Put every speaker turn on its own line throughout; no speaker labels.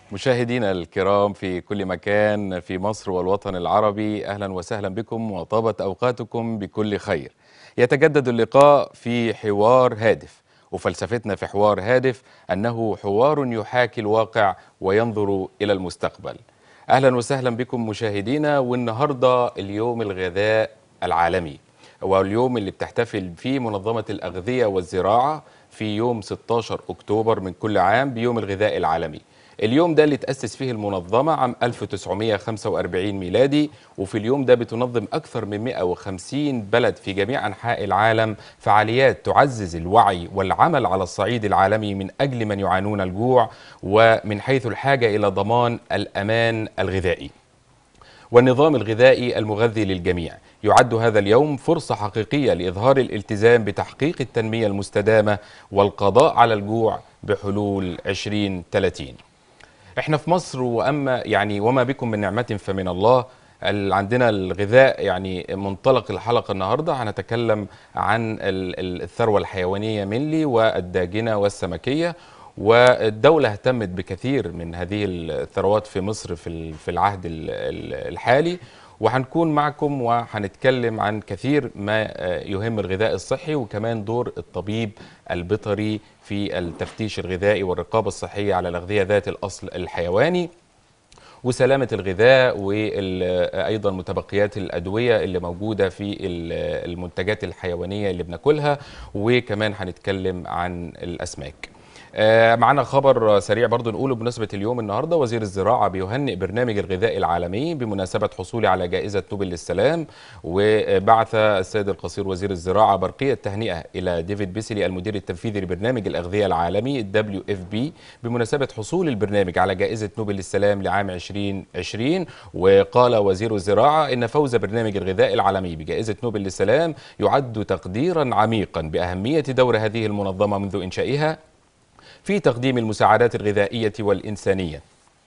مشاهدينا الكرام في كل مكان في مصر والوطن العربي اهلا وسهلا بكم وطابت اوقاتكم بكل خير. يتجدد اللقاء في حوار هادف وفلسفتنا في حوار هادف انه حوار يحاكي الواقع وينظر الى المستقبل. اهلا وسهلا بكم مشاهدينا والنهارده اليوم الغذاء العالمي هو اليوم اللي بتحتفل فيه منظمه الاغذيه والزراعه في يوم 16 اكتوبر من كل عام بيوم الغذاء العالمي. اليوم ده اللي تأسس فيه المنظمة عام 1945 ميلادي وفي اليوم ده بتنظم أكثر من 150 بلد في جميع أنحاء العالم فعاليات تعزز الوعي والعمل على الصعيد العالمي من أجل من يعانون الجوع ومن حيث الحاجة إلى ضمان الأمان الغذائي والنظام الغذائي المغذي للجميع يعد هذا اليوم فرصة حقيقية لإظهار الالتزام بتحقيق التنمية المستدامة والقضاء على الجوع بحلول 2030 احنا في مصر واما يعني وما بكم من نعمه فمن الله ال- عندنا الغذاء يعني منطلق الحلقه النهارده هنتكلم عن ال- ال- الثروه الحيوانيه منلي والداجنه والسمكيه والدولة اهتمت بكثير من هذه الثروات في مصر في ال- في العهد ال- ال- الحالي وهنكون معكم وهنتكلم عن كثير ما آه، يهم الغذاء الصحي وكمان دور الطبيب البيطري في التفتيش الغذائي والرقابة الصحية على الأغذية ذات الأصل الحيواني وسلامة الغذاء وأيضا متبقيات الأدوية اللي موجودة في ال- المنتجات الحيوانية اللي بناكلها وكمان هنتكلم عن الأسماك آه، معنا خبر سريع برضو نقوله بمناسبة اليوم النهاردة وزير الزراعة بيهنئ برنامج الغذاء العالمي بمناسبة حصوله على جائزة نوبل للسلام وبعث السيد القصير وزير الزراعة برقية تهنئة إلى ديفيد بيسلي المدير التنفيذي لبرنامج الأغذية العالمي الدبليو اف بي بمناسبة حصول البرنامج على جائزة نوبل للسلام لعام 2020 وقال وزير الزراعة إن فوز برنامج الغذاء العالمي بجائزة نوبل للسلام يعد تقديرا عميقا بأهمية دور هذه المنظمة منذ إنشائها في تقديم المساعدات الغذائية والإنسانية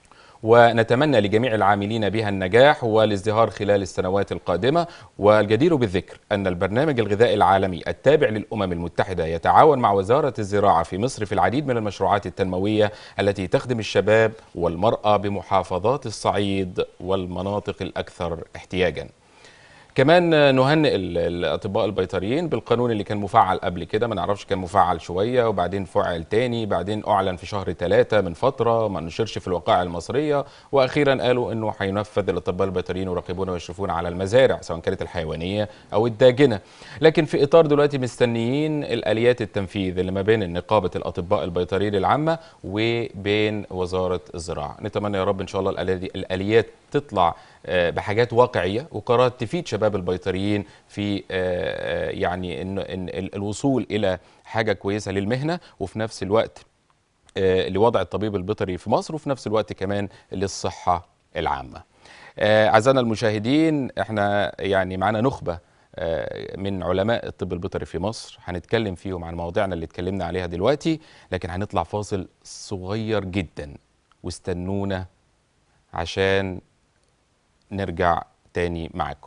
ونتمنى لجميع العاملين بها النجاح والازدهار خلال السنوات القادمة والجدير بالذكر أن البرنامج الغذائي العالمي التابع للأمم المتحدة يتعاون مع وزارة الزراعة في مصر في العديد من المشروعات التنموية التي تخدم الشباب والمرأة بمحافظات الصعيد والمناطق الأكثر احتياجاً كمان نهنئ ال- الاطباء البيطريين بالقانون اللي كان مفعل قبل كده ما نعرفش كان مفعل شويه وبعدين فعل تاني بعدين اعلن في شهر ثلاثة من فتره ما نشرش في الوقائع المصريه واخيرا قالوا انه هينفذ الاطباء البيطريين يراقبون ويشرفون على المزارع سواء كانت الحيوانيه او الداجنه لكن في اطار دلوقتي مستنيين الاليات التنفيذ اللي ما بين نقابه الاطباء البيطريين العامه وبين وزاره الزراعه نتمنى يا رب ان شاء الله الآلية- الاليات تطلع آه، بحاجات واقعيه وقرارات تفيد شباب البيطريين في آه، آه، يعني إن إن ال- الوصول الى حاجه كويسه للمهنه وفي نفس الوقت آه، لوضع الطبيب البيطري في مصر وفي نفس الوقت كمان للصحه العامه. آه، اعزائنا المشاهدين احنا يعني معانا نخبه آه، من علماء الطب البيطري في مصر هنتكلم فيهم عن مواضيعنا اللي اتكلمنا عليها دلوقتي لكن هنطلع فاصل صغير جدا واستنونا عشان نرجع تاني معاكم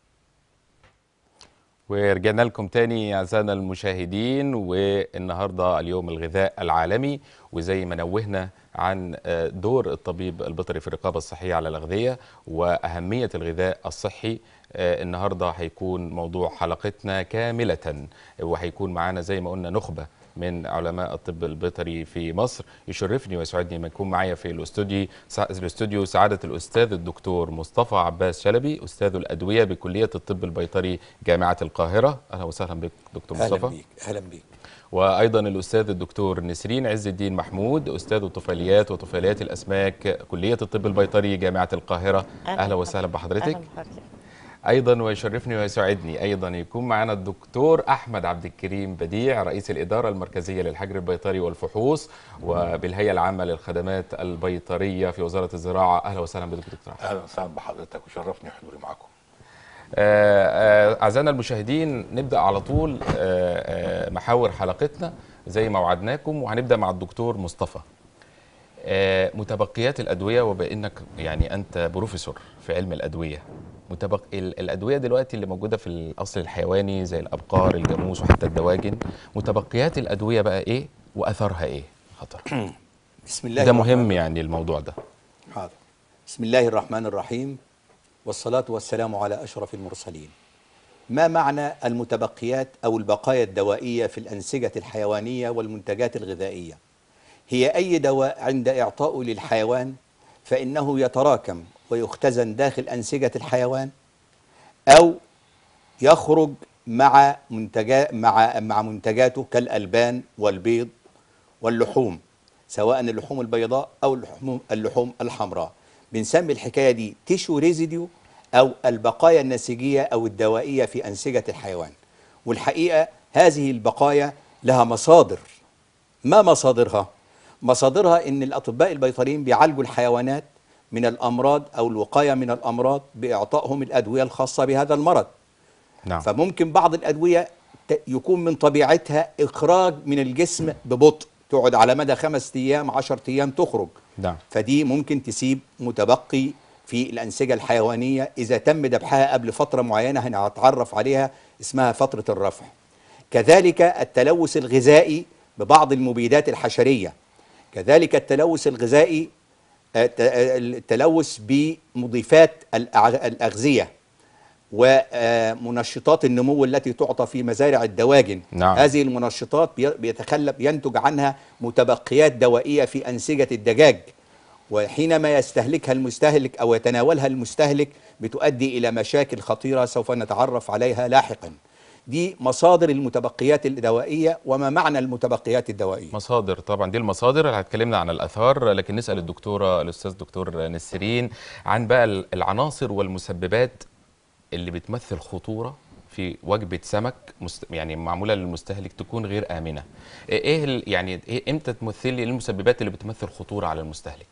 ورجعنا لكم تاني اعزائنا المشاهدين والنهارده اليوم الغذاء العالمي وزي ما نوهنا عن آه، دور الطبيب البيطري في الرقابه الصحيه على الاغذيه واهميه الغذاء الصحي آه، النهارده هيكون موضوع حلقتنا كامله وهيكون معانا زي ما قلنا نخبه من علماء الطب البيطري في مصر يشرفني ويسعدني لما يكون معايا في الاستوديو الاستوديو سعاده الاستاذ الدكتور مصطفى عباس شلبي استاذ الادويه بكليه الطب البيطري جامعه القاهره اهلا وسهلا بك دكتور
اهلا
مصطفى
بيك اهلا بيك
وايضا الاستاذ الدكتور نسرين عز الدين محمود استاذ الطفيليات وطفيليات الاسماك كليه الطب البيطري جامعه القاهره اهلا وسهلا بحضرتك
أهلا بحضرتك.
ايضا ويشرفني ويسعدني ايضا يكون معنا الدكتور احمد عبد الكريم بديع رئيس الاداره المركزيه للحجر البيطري والفحوص وبالهيئه العامه للخدمات البيطريه في وزاره الزراعه اهلا وسهلا بك دكتور أحمد.
اهلا وسهلا بحضرتك وشرفني حضوري معكم
آه، آه، اعزائنا المشاهدين نبدا على طول آه، آه، محاور حلقتنا زي ما وعدناكم وهنبدا مع الدكتور مصطفى آه، متبقيات الادويه وبانك يعني انت بروفيسور في علم الادويه متبق... ال- الادويه دلوقتي اللي موجوده في الاصل الحيواني زي الابقار الجاموس وحتى الدواجن متبقيات الادويه بقى ايه واثرها ايه خطر
بسم الله
ده
الرحمن
مهم يعني الموضوع ده
حاضر بسم الله الرحمن الرحيم والصلاة والسلام على أشرف المرسلين ما معنى المتبقيات أو البقايا الدوائية في الأنسجة الحيوانية والمنتجات الغذائية هي أي دواء عند إعطائه للحيوان فإنه يتراكم ويختزن داخل أنسجة الحيوان أو يخرج مع منتجات مع مع منتجاته كالألبان والبيض واللحوم سواء اللحوم البيضاء او اللحوم اللحوم الحمراء بنسمي الحكايه دي تيشو ريزيديو او البقايا النسيجيه او الدوائيه في انسجه الحيوان والحقيقه هذه البقايا لها مصادر ما مصادرها مصادرها ان الاطباء البيطريين بيعالجوا الحيوانات من الامراض او الوقايه من الامراض باعطائهم الادويه الخاصه بهذا المرض
نعم
فممكن بعض الأدوية ت- يكون من طبيعتها إخراج من الجسم ببطء تقعد على مدى خمس أيام عشر أيام تخرج
نعم
فدي ممكن تسيب متبقي في الأنسجة الحيوانية إذا تم ذبحها قبل فترة معينة هنتعرف عليها اسمها فترة الرفع كذلك التلوث الغذائي ببعض المبيدات الحشرية كذلك التلوث الغذائي آه، ت- آه، التلوث بمضيفات الأع- الأغذية ومنشطات النمو التي تعطى في مزارع الدواجن
نعم.
هذه المنشطات بي- بيتخلف ينتج عنها متبقيات دوائية في أنسجة الدجاج وحينما يستهلكها المستهلك أو يتناولها المستهلك بتؤدي إلى مشاكل خطيرة سوف نتعرف عليها لاحقا دي مصادر المتبقيات الدوائية وما معنى المتبقيات الدوائية
مصادر طبعا دي المصادر اللي هتكلمنا عن الاثار لكن نسال الدكتوره الاستاذ دكتور نسرين عن بقى ال- العناصر والمسببات اللي بتمثل خطوره في وجبه سمك مست... يعني معموله للمستهلك تكون غير امنه ايه ال... يعني إيه امتى تمثل لي المسببات اللي بتمثل خطوره على المستهلك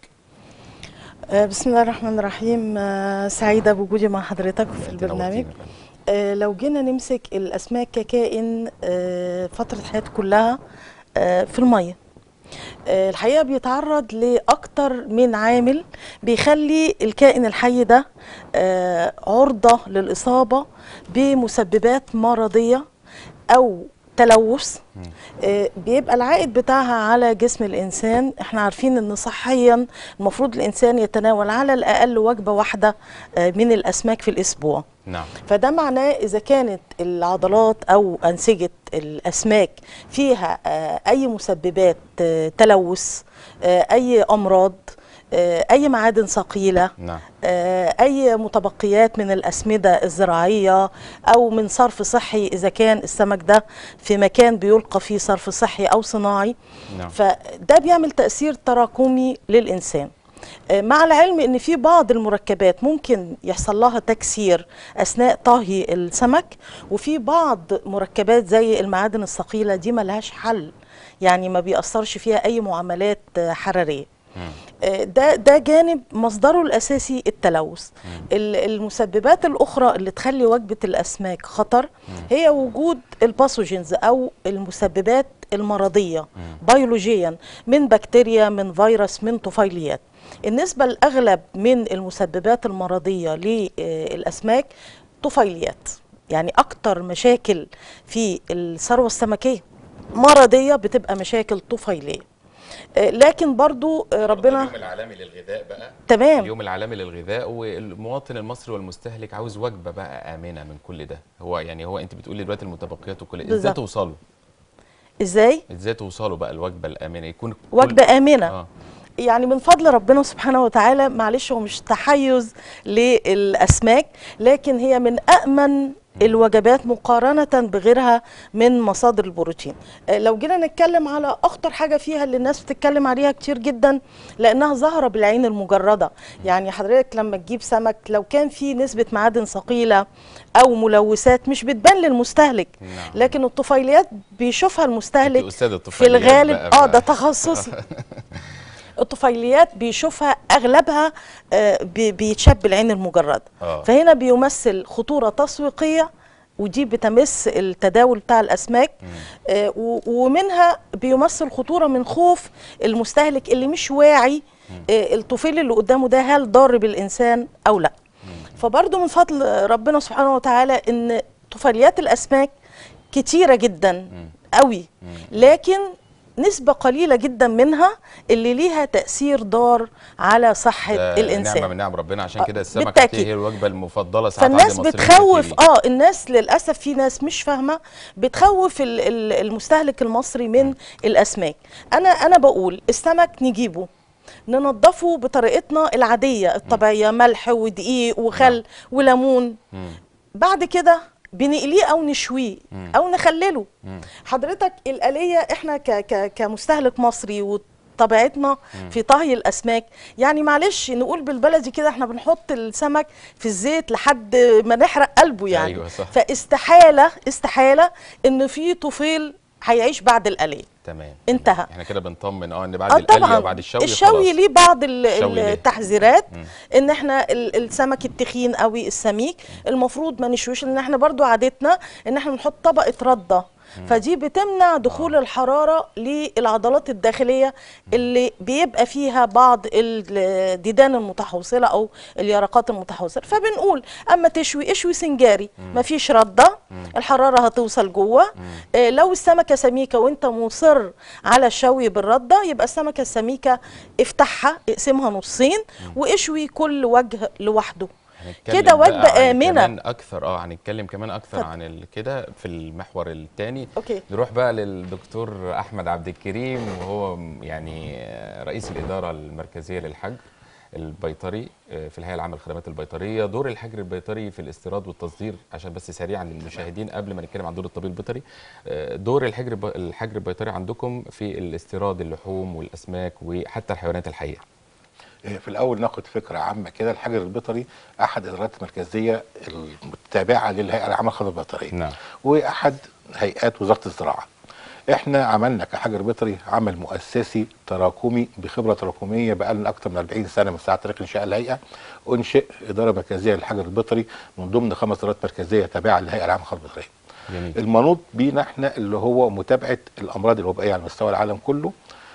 آه، بسم الله الرحمن الرحيم آه، سعيدة بوجودي مع حضرتك في
أنت
البرنامج
نورتينا.
آه، لو جينا نمسك الأسماك ككائن آه، فترة حياته كلها آه، في المية آه، الحقيقة بيتعرض لأكتر من عامل بيخلي الكائن الحي ده آه، عرضة للإصابة بمسببات مرضية أو تلوث آه، بيبقى العائد بتاعها على جسم الإنسان احنا عارفين ان صحيا المفروض الإنسان يتناول على الأقل وجبة واحدة آه، من الأسماك في الأسبوع
نعم
فده معناه إذا كانت العضلات أو أنسجة الأسماك فيها آه، أي مسببات آه، تلوث آه، أي أمراض آه، أي معادن ثقيلة
نعم
آه، أي متبقيات من الأسمدة الزراعية أو من صرف صحي إذا كان السمك ده في مكان بيلقى فيه صرف صحي أو صناعي
نعم.
فده بيعمل تأثير تراكمي للإنسان آه، مع العلم ان في بعض المركبات ممكن يحصل لها تكسير اثناء طهي السمك وفي بعض مركبات زي المعادن الثقيله دي ملهاش حل يعني ما بيأثرش فيها اي معاملات آه، حراريه آه، ده ده جانب مصدره الاساسي التلوث ال- المسببات الاخرى اللي تخلي وجبه الاسماك خطر هي وجود الباثوجينز او المسببات المرضيه بيولوجيا من بكتيريا من فيروس من طفيليات النسبه الاغلب من المسببات المرضيه للاسماك طفيليات يعني اكتر مشاكل في الثروه السمكيه مرضيه بتبقى مشاكل طفيليه آه، لكن برضو آه، ربنا
اليوم العالمي للغذاء بقى
تمام
اليوم العالمي للغذاء والمواطن المصري والمستهلك عاوز وجبه بقى امنه من كل ده هو يعني هو انت بتقولي دلوقتي المتبقيات وكل ازاي
بالظبط.
توصلوا
ازاي
ازاي توصلوا بقى الوجبه الامنه يكون كل-
وجبه امنه
اه
يعني من فضل ربنا سبحانه وتعالى معلش هو مش تحيز للاسماك لكن هي من امن الوجبات مقارنة بغيرها من مصادر البروتين آه، لو جينا نتكلم على أخطر حاجة فيها اللي الناس بتتكلم عليها كتير جدا لأنها ظاهرة بالعين المجردة يعني حضرتك لما تجيب سمك لو كان فيه نسبة معادن ثقيلة أو ملوثات مش بتبان للمستهلك
نعم.
لكن الطفيليات بيشوفها المستهلك
أنت أستاذة
في
الطفيليات
الغالب
بقى
اه
ف-
ده تخصصي الطفيليات بيشوفها اغلبها آه، بي- بيتشاب بالعين المجرده
آه.
فهنا بيمثل خطوره تسويقيه ودي بتمس التداول بتاع الاسماك آه، و- ومنها بيمثل خطوره من خوف المستهلك اللي مش واعي آه، الطفيل اللي قدامه ده هل ضار بالانسان او لا فبرضه من فضل ربنا سبحانه وتعالى ان طفيليات الاسماك كتيره جدا قوي لكن نسبة قليلة جدا منها اللي ليها تأثير ضار على صحة
ده
الإنسان
نعمه من نعم ربنا عشان
آه،
كده السمك
بالتأكيد.
هتلاقيه هي الوجبه المفضله ساعات عند
فالناس
المصريين
بتخوف
كتير.
اه الناس للاسف في ناس مش فاهمه بتخوف ال- ال- المستهلك المصري من الاسماك انا انا بقول السمك نجيبه ننضفه بطريقتنا العاديه الطبيعيه ملح ودقيق وخل وليمون
مم.
بعد كده بنقليه او نشويه او نخلله حضرتك الآلية احنا ك ك كمستهلك مصري وطبيعتنا في طهي الاسماك يعني معلش نقول بالبلدي كده احنا بنحط السمك في الزيت لحد ما نحرق قلبه يعني
أيوة صح.
فاستحاله استحاله ان في طفيل هيعيش بعد الآلية
تمام
انتهى.
احنا كده بنطمن اه ان بعد
اه
القليه
طبعا
وبعد الشوي
الشوي
خلاص.
ليه بعض ال-
الشوي ليه؟
التحذيرات ان احنا ال- السمك التخين قوي السميك المفروض ما نشويش لان احنا برضو عادتنا ان احنا بنحط طبقه رده فدي بتمنع دخول الحراره للعضلات الداخليه اللي بيبقى فيها بعض الديدان المتحوصله او اليرقات المتحوصله فبنقول اما تشوي اشوي سنجاري مفيش رده الحراره هتوصل جوه آه، لو السمكه سميكه وانت مصر على الشوي بالرده يبقى السمكه السميكه افتحها اقسمها نصين واشوي كل وجه لوحده
هنتكلم
كده
بقى
وجبه
عن
امنه
كمان اكثر اه هنتكلم كمان اكثر
اتفضل.
عن ال- كده في المحور الثاني
أوكي.
نروح بقى للدكتور احمد عبد الكريم وهو م- يعني آه، رئيس الاداره المركزيه للحج البيطري آه، في الهيئه العامه للخدمات البيطريه دور الحجر البيطري في الاستيراد والتصدير عشان بس سريعا للمشاهدين قبل ما نتكلم عن دور الطبيب البيطري آه، دور الحجر الب- الحجر البيطري عندكم في الاستيراد اللحوم والاسماك وحتى الحيوانات الحيه
إيه، في الاول ناخد فكره عامه كده الحجر البيطري احد الادارات المركزيه المتابعه للهيئه العامه للخدمات البيطريه
نعم.
واحد هيئات وزاره الزراعه احنا عملنا كحجر بيطري عمل مؤسسي تراكمي بخبره تراكميه بقالنا اكثر من 40 سنه من ساعه تاريخ انشاء الهيئه انشئ اداره مركزيه للحجر البيطري من ضمن خمس ادارات مركزيه تابعه للهيئه العامه للخدمات البيطريه
جميل
المنوط بينا احنا اللي هو متابعه الامراض الوبائيه على مستوى العالم كله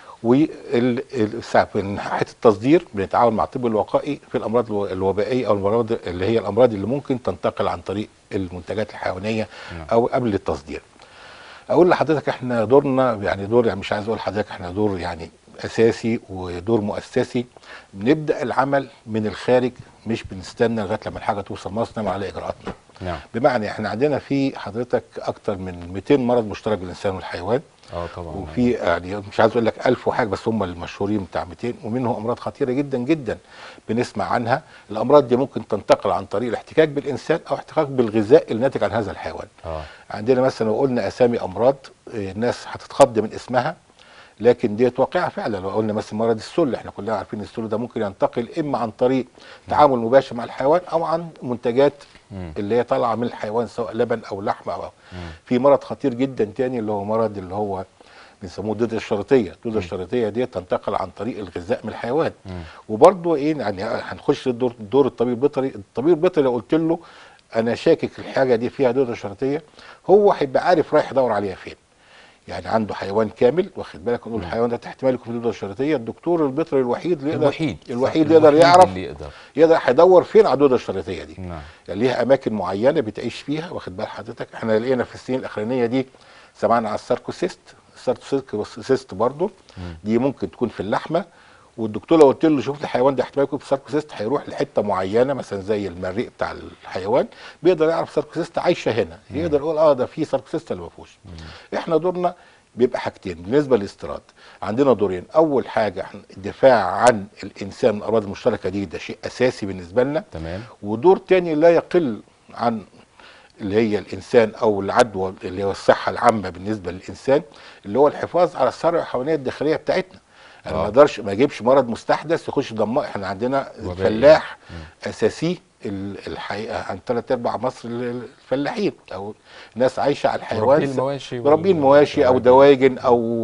ومن ناحيه التصدير بنتعاون مع الطب الوقائي في الامراض الو- الوبائيه او الامراض اللي هي الامراض اللي ممكن تنتقل عن طريق المنتجات الحيوانيه
نعم.
او قبل التصدير. اقول لحضرتك احنا دورنا يعني دور يعني مش عايز اقول لحضرتك احنا دور يعني اساسي ودور مؤسسي بنبدا العمل من الخارج مش بنستنى لغايه لما الحاجه توصل مصنع على اجراءاتنا.
نعم
بمعنى احنا عندنا في حضرتك اكتر من 200 مرض مشترك بين الانسان والحيوان
اه طبعا
وفي يعني مش عايز اقول لك 1000 وحاجه بس هم المشهورين بتاع 200 ومنهم امراض خطيره جدا جدا بنسمع عنها الامراض دي ممكن تنتقل عن طريق الاحتكاك بالانسان او احتكاك بالغذاء الناتج عن هذا الحيوان
اه
عندنا مثلا لو قلنا اسامي امراض آه، الناس هتتخض من اسمها لكن ديت واقعه فعلا لو قلنا مثلا مرض السل احنا كلنا عارفين السل ده ممكن ينتقل اما عن طريق تعامل مباشر مع الحيوان او عن منتجات اللي هي طالعه من الحيوان سواء لبن او لحم او في مرض خطير جدا تاني اللي هو مرض اللي هو بنسموه الدودة الشريطية، الدودة الشريطية دي تنتقل عن طريق الغذاء من الحيوان. وبرضه ايه يعني هنخش دور دور الطبيب البيطري، الطبيب البيطري لو قلت له انا شاكك الحاجة دي فيها دودة شريطية هو هيبقى عارف رايح يدور عليها فين. يعني عنده حيوان كامل واخد بالك نقول الحيوان ده احتمال يكون فيه دودة شريطية، الدكتور البيطري الوحيد اللي يقدر
الوحيد
الوحيد
صح،
اللي يقدر يعرف
اللي يقدر
يقدر هيدور فين على الدودة الشريطية دي.
نعم
يعني ليها اماكن معينه بتعيش فيها واخد بال حضرتك احنا لقينا في السنين الاخرانيه دي سمعنا على الساركوسيست الساركوسيست برضه دي ممكن تكون في اللحمه والدكتور لو قلت له شوف الحيوان ده احتمال يكون في ساركوسيست هيروح لحته معينه مثلا زي المريء بتاع الحيوان بيقدر يعرف ساركوسيست عايشه هنا يقدر يقول اه ده في ساركوسيست ولا ما فيهوش احنا دورنا بيبقى حاجتين بالنسبه للاستيراد عندنا دورين اول حاجه احنا الدفاع عن الانسان من الامراض المشتركه دي ده شيء اساسي بالنسبه لنا
تمام
ودور تاني لا يقل عن اللي هي الانسان او العدوى اللي هو الصحه العامه بالنسبه للانسان اللي هو الحفاظ على الثروه الحيوانيه الداخليه بتاعتنا انا
آه.
ما اقدرش ما اجيبش مرض مستحدث يخش يدمر احنا عندنا
وبائي.
الفلاح اساسي ال- الحقيقه عن ثلاث ارباع مصر الفلاحين او ناس عايشه على الحيوان
مربين المواشي وال-
مربين مواشي او
والدواجن.
دواجن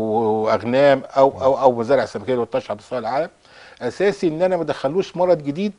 او اغنام او او او مزارع سمكيه والتشعر مستوى العالم اساسي ان انا ما ادخلوش مرض جديد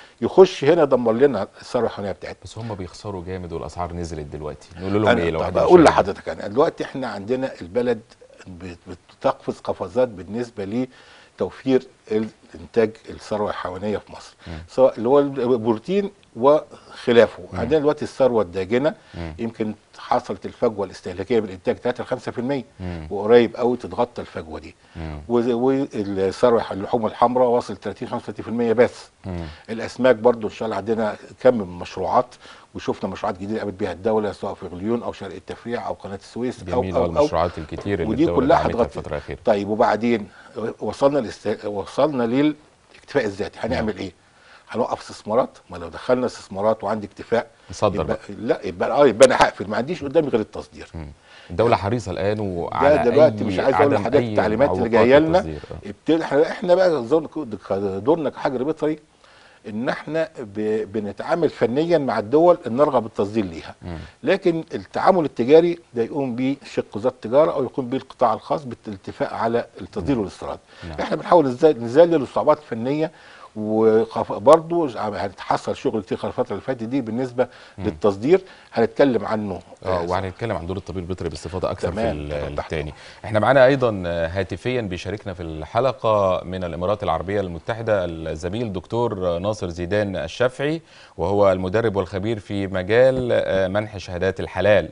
يخش هنا يدمر لنا الثروه الحيوانيه بتاعتنا
بس هم بيخسروا جامد والاسعار نزلت دلوقتي نقول لهم ايه
انا
لو
طب
واحد
اقول
مش
لحضرتك انا دلوقتي احنا عندنا البلد بت- بتقفز قفزات بالنسبه لتوفير انتاج الثروه الحيوانيه في مصر سواء اللي هو البروتين وخلافه عندنا دلوقتي الثروه الداجنه يمكن حصلت الفجوه الاستهلاكيه بالانتاج 3 ل 5% وقريب قوي تتغطى الفجوه دي والثروه اللحوم الحمراء وصل 30 35% بس الاسماك برضو ان شاء الله عندنا كم من مشروعات وشفنا مشروعات جديده قامت بيها الدوله سواء في غليون او شرق التفريع او قناه السويس
جميل
او او, أو
والمشروعات الكتير اللي
ودي
الدولة
كلها
دعمتها
هتغطي
الفترة الأخيرة
طيب وبعدين وصلنا لست... وصلنا للاكتفاء الذاتي هنعمل ايه؟ هنوقف استثمارات ما لو دخلنا استثمارات وعندي اكتفاء
نصدر
يبقى
بقى.
لا يبقى اه يبقى انا هقفل ما عنديش قدامي غير التصدير
الدولة حريصة الآن وعلى
ده دلوقتي
أي
مش عايز اقول
عدم
لحضرتك
أي
التعليمات اللي
معوقات
جايه لنا
للتصدير. آه.
ابتدي احنا احنا بقى زور- دورنا كحجر بيطري ان احنا ب... بنتعامل فنيا مع الدول ان نرغب بالتصدير ليها لكن التعامل التجاري ده يقوم به شق وزاره التجاره او يقوم به القطاع الخاص بالاتفاق على التصدير والاستيراد احنا بنحاول ازاي نذلل الصعوبات الفنيه وبرضه هتحصل شغل كتير خلال الفتره اللي فاتت دي بالنسبه للتصدير هنتكلم عنه
اه وهنتكلم عن دور الطبيب البيطري باستفاضه اكثر في
تمام،
ال-
تحت
الثاني احنا معانا ايضا هاتفيا بيشاركنا في الحلقه من الامارات العربيه المتحده الزميل دكتور ناصر زيدان الشافعي وهو المدرب والخبير في مجال آه، منح شهادات الحلال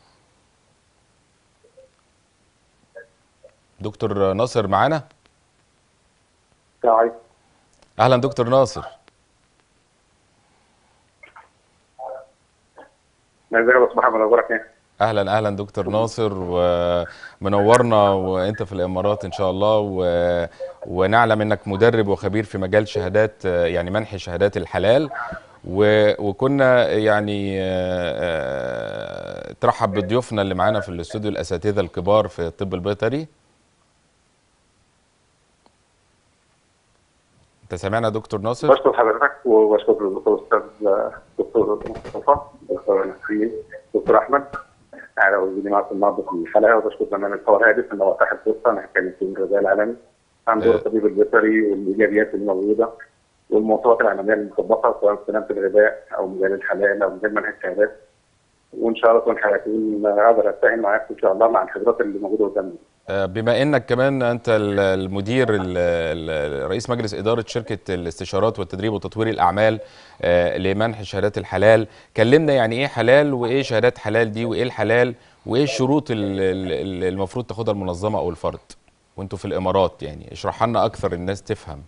دكتور ناصر معانا
السلام عليكم
اهلا دكتور ناصر
ازيك يا استاذ محمد اخبارك ايه؟
اهلا اهلا دكتور ناصر ومنورنا وانت في الامارات ان شاء الله و... ونعلم انك مدرب وخبير في مجال شهادات يعني منح شهادات الحلال و... وكنا يعني آه، آه، ترحب بضيوفنا اللي معانا في الاستوديو الاساتذه الكبار في الطب البيطري انت سامعنا يا دكتور ناصر
بشكر حضرتك وبشكر الدكتور استاذ دكتور مصطفى دكتور نسرين دكتور احمد على وجودي معكم النهارده في الحلقه وبشكر برنامج حوار هادف ان هو اتاح الفرصه نتكلم في الغذاء العالمي عن دور
آه.
الطبيب البيطري والايجابيات الموجوده والمواصفات العالميه المطبقه سواء في سلامه الغذاء او مجال الحلال او مجال منح الشهادات وان شاء الله تكون حلقتين اقدر اتفاهم معاكم ان شاء الله مع الخبرات اللي موجوده قدامنا.
آه، بما انك كمان انت ال- المدير ال- ال- رئيس مجلس اداره شركه الاستشارات والتدريب وتطوير الاعمال آه، لمنح شهادات الحلال كلمنا يعني ايه حلال وايه شهادات حلال دي وايه الحلال وايه الشروط ال- ال- ال- المفروض تاخدها المنظمه او الفرد وانتوا في الامارات يعني اشرح لنا اكثر الناس تفهم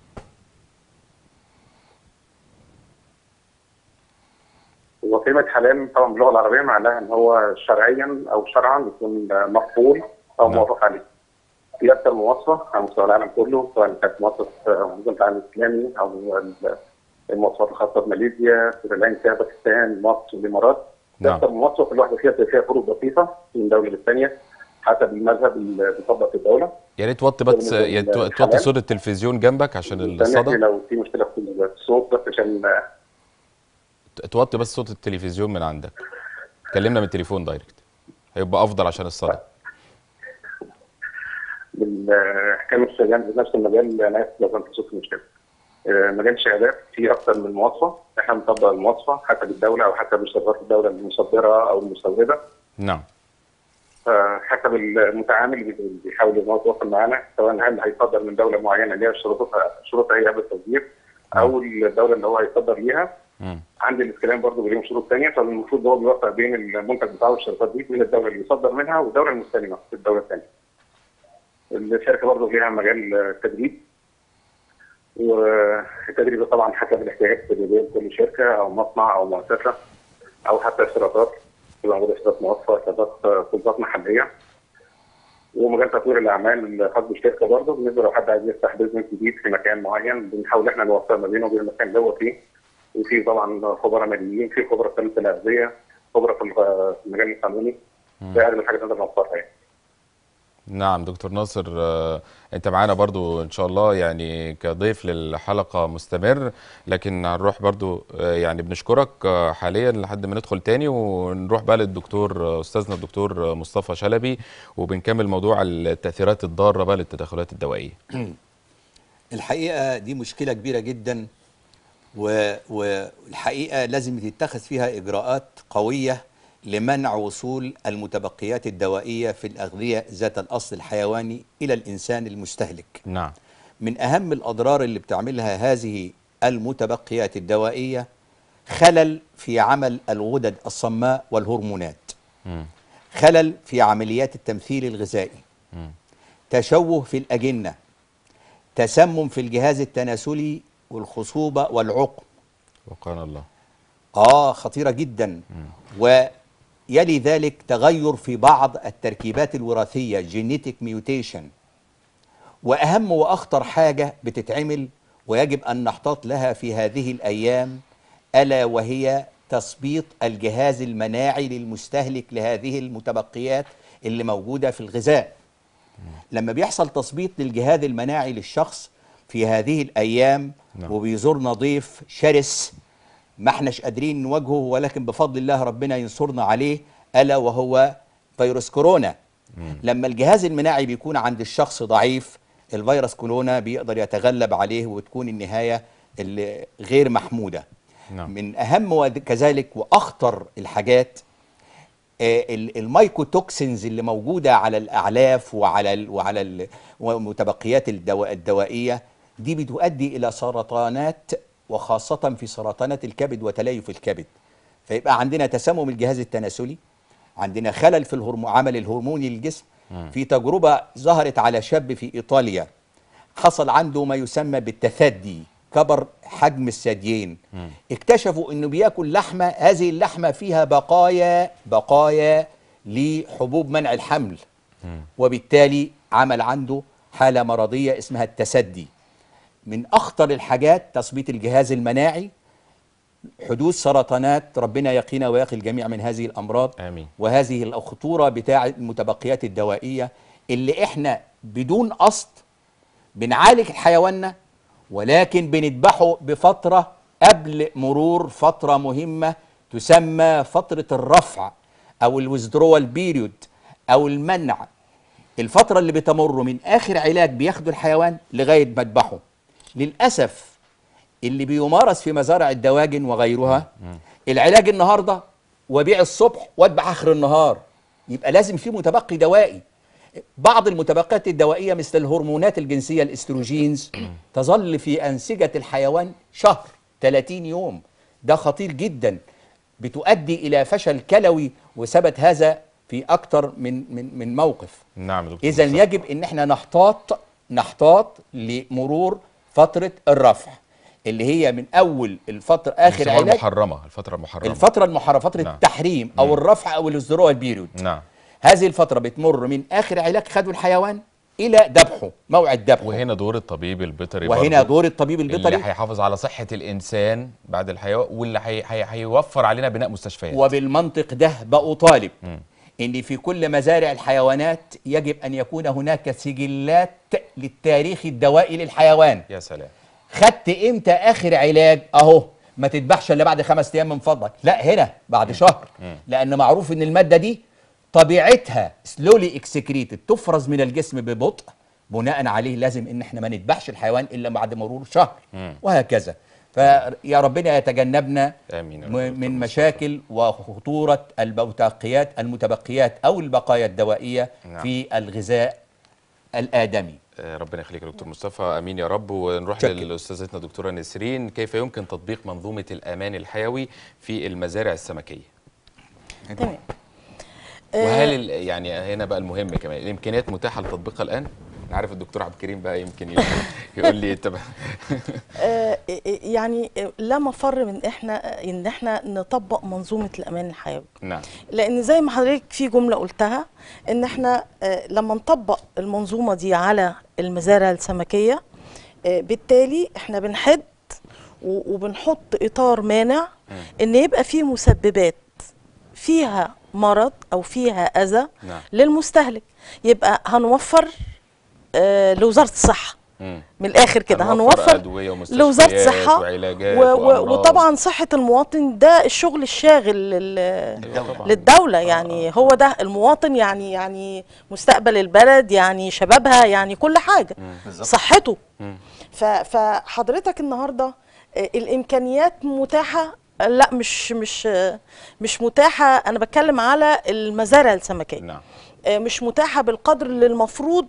وكلمة حلال طبعا باللغة العربية معناها ان هو شرعيا او شرعا يكون مقبول او
نعم.
موافق عليه. في اكثر من مواصفة على مستوى العالم كله سواء كانت مواصفة منظمة العالم الاسلامي او ال- المواصفات الخاصة بماليزيا، سريلانكا، باكستان، مصر، الامارات. في
نعم.
اكثر من مواصفة كل واحدة فيها فيها فروق بسيطة من دولة للثانية حسب المذهب اللي بيطبق في الدولة.
يا ريت توطي بس
بالنسبة
يا تو- توطي
للحلال.
صوت التلفزيون جنبك عشان
ثانيا
الصدى
لو في مشكلة في الصوت بس عشان
توطي بس صوت التلفزيون من عندك كلمنا من التليفون دايركت هيبقى افضل عشان الصدى
بالحكايه الشهادات في نفس المجال انا اسف لو كنت صوت مشكله. آه، مجال الشهادات فيه اكثر من مواصفه، احنا بنطبق المواصفه حسب الدوله او حسب اشتراطات الدوله المصدره او المستورده،
نعم
فحسب المتعامل اللي بيحاول ان هو يتواصل معانا سواء هل هيصدر من دوله معينه اللي هي شروطها شروطها هي قبل التصدير او الدوله اللي هو هيصدر ليها
مم.
عندي الاستلام برضه ليهم شروط ثانيه فالمفروض هو بيوفق بين المنتج بتاعه والشركات دي بين الدوله اللي بيصدر منها والدوله المستلمه في الدوله الثانيه. الشركه برضه ليها مجال تدريب والتدريب ده طبعا حسب الاحتياجات التدريبيه لكل شركه او مصنع او مؤسسه او حتى اشتراطات يبقى موجوده اشتراط موفر اشتراطات سلطات محليه ومجال تطوير الاعمال خاص بالشركه برضه بالنسبه لو حد عايز يفتح بزنس جديد في مكان معين بنحاول احنا نوفر ما بينه وبين المكان اللي هو فيه وفي طبعا خبراء ماليين في خبراء في سلامه الاغذيه خبراء في الغ- في المجال القانوني ده اغلب الحاجات اللي نقدر نوفرها يعني.
نعم دكتور ناصر آه، انت معانا برضو ان شاء الله يعني كضيف للحلقة مستمر لكن هنروح برضو آه، يعني بنشكرك آه، حاليا لحد ما ندخل تاني ونروح بقى للدكتور آه، استاذنا الدكتور آه، مصطفى شلبي وبنكمل موضوع التأثيرات الضارة بقى للتدخلات الدوائية
الحقيقة دي مشكلة كبيرة جدا و- والحقيقة لازم تتخذ فيها إجراءات قوية لمنع وصول المتبقيات الدوائية في الأغذية ذات الأصل الحيواني إلى الإنسان المستهلك
نعم
من أهم الأضرار اللي بتعملها هذه المتبقيات الدوائية خلل في عمل الغدد الصماء والهرمونات
مم.
خلل في عمليات التمثيل الغذائي
مم.
تشوه في الأجنة تسمم في الجهاز التناسلي والخصوبة والعقم
وقانا الله
آه خطيرة جدا ويلي ذلك تغير في بعض التركيبات الوراثية جينيتك ميوتيشن وأهم وأخطر حاجة بتتعمل ويجب أن نحتاط لها في هذه الأيام ألا وهي تثبيط الجهاز المناعي للمستهلك لهذه المتبقيات اللي موجودة في الغذاء لما بيحصل تثبيط للجهاز المناعي للشخص في هذه الأيام
نعم.
وبيزورنا ضيف شرس ما احناش قادرين نواجهه ولكن بفضل الله ربنا ينصرنا عليه ألا وهو فيروس كورونا لما الجهاز المناعي بيكون عند الشخص ضعيف الفيروس كورونا بيقدر يتغلب عليه وتكون النهاية اللي غير محمودة
نعم.
من أهم وكذلك وأخطر الحاجات آه، ال- المايكوتوكسينز اللي موجوده على الاعلاف وعلى ال وعلى ال ومتبقيات الدواء الدوائيه دي بتؤدي الى سرطانات وخاصه في سرطانات الكبد وتليف الكبد فيبقى عندنا تسمم الجهاز التناسلي عندنا خلل في الهرمون عمل الهرموني للجسم في تجربه ظهرت على شاب في ايطاليا حصل عنده ما يسمى بالتثدي كبر حجم الثديين اكتشفوا انه بياكل لحمه هذه اللحمه فيها بقايا بقايا لحبوب منع الحمل وبالتالي عمل عنده حاله مرضيه اسمها التسدي من اخطر الحاجات تثبيط الجهاز المناعي حدوث سرطانات ربنا يقينا ويقي الجميع من هذه الامراض
آمين.
وهذه الخطوره بتاع المتبقيات الدوائيه اللي احنا بدون قصد بنعالج حيواننا ولكن بنذبحه بفتره قبل مرور فتره مهمه تسمى فتره الرفع او الويزدرول بيريود او المنع الفتره اللي بتمر من اخر علاج بياخده الحيوان لغايه ما اذبحه للاسف اللي بيمارس في مزارع الدواجن وغيرها العلاج النهارده وبيع الصبح واذبح اخر النهار يبقى لازم في متبقي دوائي بعض المتبقيات الدوائيه مثل الهرمونات الجنسيه الاستروجينز تظل في انسجه الحيوان شهر 30 يوم ده خطير جدا بتؤدي الى فشل كلوي وثبت هذا في اكثر من من من موقف
نعم يا دكتور
اذا
مصطفى.
يجب ان احنا نحتاط نحتاط لمرور فتره الرفع اللي هي من اول الفتره اخر
بيسموها
علاج
المحرمه الفتره المحرمه
الفتره المحرمه فتره
نعم.
التحريم او الرفع او الازدراء بيريود
نعم
هذه الفتره بتمر من اخر علاج خده الحيوان الى ذبحه موعد ذبحه
وهنا دور الطبيب البيطري
وهنا
برضه.
دور الطبيب
اللي
البيطري
هيحافظ على صحه الانسان بعد الحياه واللي هي- هي- هيوفر علينا بناء مستشفيات
وبالمنطق ده بأطالب ان في كل مزارع الحيوانات يجب ان يكون هناك سجلات للتاريخ الدوائي للحيوان
يا سلام
خدت امتى اخر علاج اهو ما تذبحش الا بعد خمس ايام من فضلك لا هنا بعد شهر لان معروف ان الماده دي طبيعتها سلولي اكسكريتد تفرز من الجسم ببطء بناء عليه لازم ان احنا ما نذبحش الحيوان الا بعد مرور شهر وهكذا فيا ربنا يتجنبنا
آمين يا
م-
رب.
من مشاكل وخطوره المتبقيات المتبقيات او البقايا الدوائيه
نعم.
في الغذاء الادمي
آه، ربنا يخليك يا دكتور مصطفى امين يا رب ونروح
شكرا.
لاستاذتنا دكتوره نسرين كيف يمكن تطبيق منظومه الامان الحيوي في المزارع السمكيه
تمام
وهل ال- يعني هنا بقى المهم كمان الامكانيات متاحه لتطبيقها الان انا عارف الدكتور عبد الكريم بقى يمكن ي- يقول لي طب
آه، يعني لا مفر من احنا ان احنا نطبق منظومه الامان الحيوي
نعم
لان زي ما حضرتك في جمله قلتها ان احنا آه، لما نطبق المنظومه دي على المزارع السمكيه آه، بالتالي احنا بنحد و- وبنحط اطار مانع ان يبقى فيه مسببات فيها مرض او فيها اذى
نعم.
للمستهلك يبقى هنوفر آه، لوزاره الصحه
مم.
من الاخر كده
هنوفر
هنوفر
أدوية ومستشفيات
لوزاره الصحه
وعلاجات
و- و-
وأمراض.
وطبعا صحه المواطن ده الشغل الشاغل لل...
أيوة طبعاً.
للدوله يعني هو ده المواطن يعني يعني مستقبل البلد يعني شبابها يعني كل حاجه صحته
مم.
ف- فحضرتك النهارده آه، الامكانيات متاحه آه، لا مش مش آه، مش متاحه انا بتكلم على المزارع السمكيه
نعم
آه، مش متاحه بالقدر اللي المفروض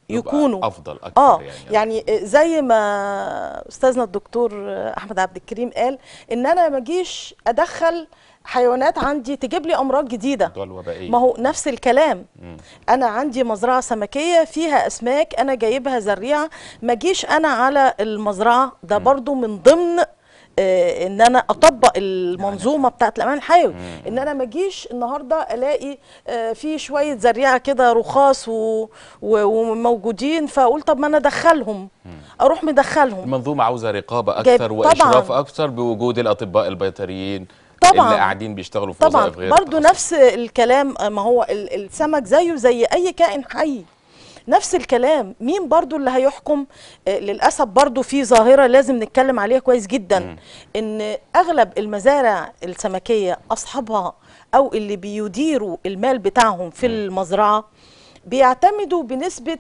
يبقى
يكونوا
افضل اكتر
اه
يعني,
يعني زي ما استاذنا الدكتور احمد عبد الكريم قال ان انا ما اجيش ادخل حيوانات عندي تجيب لي امراض جديده
الدول الوبائيه
ما هو نفس الكلام
مم.
انا عندي مزرعه سمكيه فيها اسماك انا جايبها زريعه ما اجيش انا على المزرعه ده برضو من ضمن آه ان انا اطبق المنظومه بتاعت الامان الحيوي ان انا ما اجيش النهارده الاقي آه في شويه زريعه كده رخاص و- و- وموجودين فاقول طب ما انا ادخلهم اروح مدخلهم
المنظومه عاوزه رقابه
جايب-
اكثر
طبعاً.
واشراف اكثر بوجود الاطباء البيطريين
طبعاً.
اللي قاعدين بيشتغلوا في
طبعا
وظائف غير
برضو
التخصص.
نفس الكلام ما هو ال- السمك زيه زي اي كائن حي نفس الكلام مين برضو اللي هيحكم آه، للأسف برضو في ظاهرة لازم نتكلم عليها كويس جدا ان اغلب المزارع السمكية اصحابها او اللي بيديروا المال بتاعهم في المزرعة بيعتمدوا بنسبة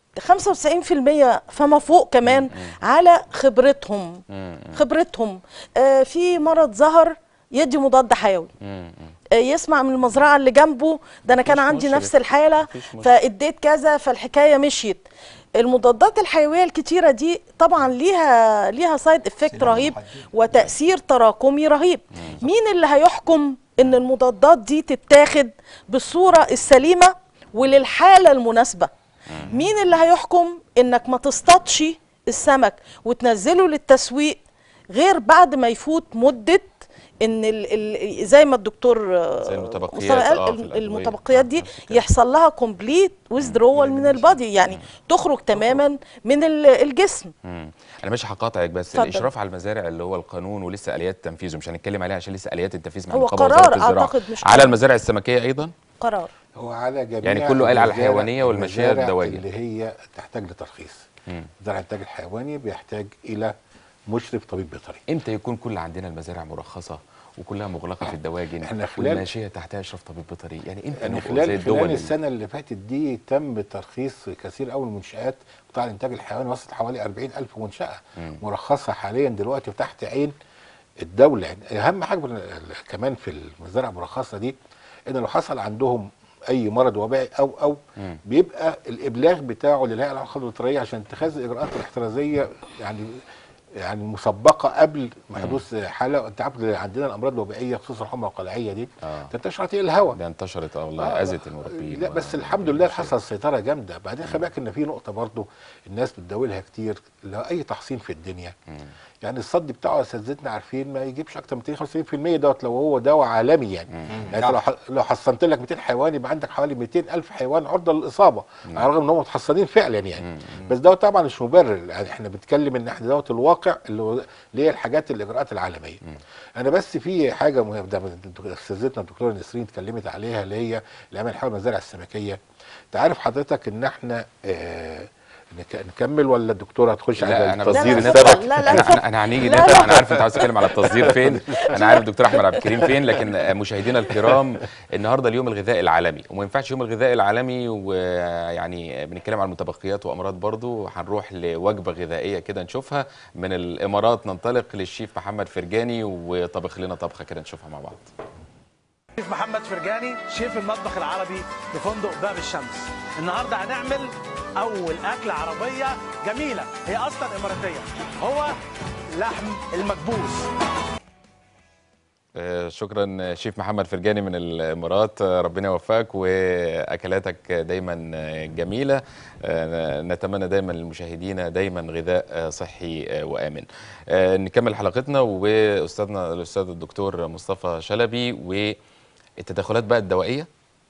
95% فما فوق كمان على خبرتهم خبرتهم آه في مرض ظهر يدي مضاد حيوي
مم. مم.
آه، يسمع من المزرعه اللي جنبه ده انا كان
مفيش
عندي
مشكلة.
نفس الحاله
مفيش مشكلة.
فاديت كذا فالحكايه مشيت المضادات الحيويه الكتيره دي طبعا ليها ليها سايد افكت
سنة
رهيب
محددة.
وتاثير تراكمي رهيب مين اللي هيحكم ان المضادات دي تتاخد بالصوره السليمه وللحاله المناسبه مين اللي هيحكم انك ما تصطادش السمك وتنزله للتسويق غير بعد ما يفوت مده ان ال ال زي ما الدكتور آه،
زي المتبقيات،
مصطفى قال
آه، في
الم-
الأدوية.
المتبقيات دي
نفس الكلام.
يحصل لها كومبليت ويزدرول من البادي يعني تخرج تماما من ال- الجسم
مم. انا مش هقاطعك بس
اتفضل.
الاشراف على المزارع اللي هو القانون ولسه اليات تنفيذه مش هنتكلم عليها عشان لسه اليات التنفيذ مع
هو
النقابه
قرار
ووزاره الزراعه
أعتقد مش
على
قانون.
المزارع السمكيه ايضا
قرار
هو على جميع
يعني كله قال على
المزارع-
الحيوانية والماشية
المزارع
الدوائية.
اللي هي تحتاج لترخيص
مم.
زرع الانتاج الحيواني بيحتاج الى مشرف طبيب بيطري
امتى يكون كل عندنا المزارع مرخصه وكلها مغلقه في الدواجن
إحنا خلال-
والماشيه تحتها اشراف طبيب بيطري يعني امتى
يعني
نبقوا زي
خلال
الدول
خلال
اللي-
السنه اللي فاتت دي تم ترخيص كثير قوي من المنشات قطاع الانتاج الحيواني وصلت حوالي 40 الف منشاه
مم.
مرخصه حاليا دلوقتي وتحت عين الدوله يعني اهم حاجه من ال- كمان في المزارع المرخصه دي ان لو حصل عندهم اي مرض وبائي او او
مم.
بيبقى الابلاغ بتاعه للهيئه العامه للخدمات البيطريه عشان اتخاذ الاجراءات الاحترازيه يعني يعني مسبقه قبل ما حدوث حاله انت عارف عندنا الامراض الوبائيه خصوصا الحمى القلعيه دي
آه.
تنتشر عن طريق الهواء
ده انتشرت اه والله
آه،
اذت المربين
لا
و-
بس الحمد لله حصل سيطره جامده بعدين خلي بالك ان في نقطه برضو الناس بتداولها كتير اللي هو اي تحصين في الدنيا يعني الصد بتاعه اساتذتنا عارفين ما يجيبش اكتر من 250% دوت لو هو دواء عالمي يعني يعني انت لو ح- لو حصنت لك 200 حيوان يبقى عندك حوالي 200 الف حيوان عرضه للاصابه على الرغم ان هم متحصنين فعلا يعني بس دوت طبعا مش مبرر يعني احنا بنتكلم ان احنا دوت الواقع اللي هو اللي هي الحاجات الاجراءات العالميه انا بس في حاجه مهمه ده استاذتنا الدكتوره نسرين اتكلمت عليها اللي هي العمل حول المزارع السمكيه انت عارف حضرتك ان احنا آه نك- نكمل ولا الدكتوره هتخش
لا
على
انا
التصدير
بس
لا،
السمك
لا، لا، لا،
انا
اتفضل.
انا انا هنيجي
لا،
ده
لا.
انا عارف انت عاوز تتكلم على التصدير فين انا عارف الدكتور احمد عبد الكريم فين لكن مشاهدينا الكرام النهارده اليوم الغذائي العالمي وما ينفعش يوم الغذائي العالمي ويعني بنتكلم عن المتبقيات وامراض برضو هنروح لوجبه غذائيه كده نشوفها من الامارات ننطلق للشيف محمد فرجاني وطبخ لنا طبخه كده نشوفها مع بعض
شيف محمد فرجاني شيف المطبخ العربي بفندق باب الشمس النهارده هنعمل اول اكله عربيه جميله هي اصلا اماراتيه هو لحم المكبوس
آه، شكرا شيف محمد فرجاني من الامارات آه، ربنا يوفقك واكلاتك دايما آه، جميله آه، نتمنى دايما للمشاهدين دايما غذاء آه، صحي آه، وامن آه، نكمل حلقتنا واستاذنا الاستاذ الدكتور مصطفى شلبي والتدخلات بقى الدوائيه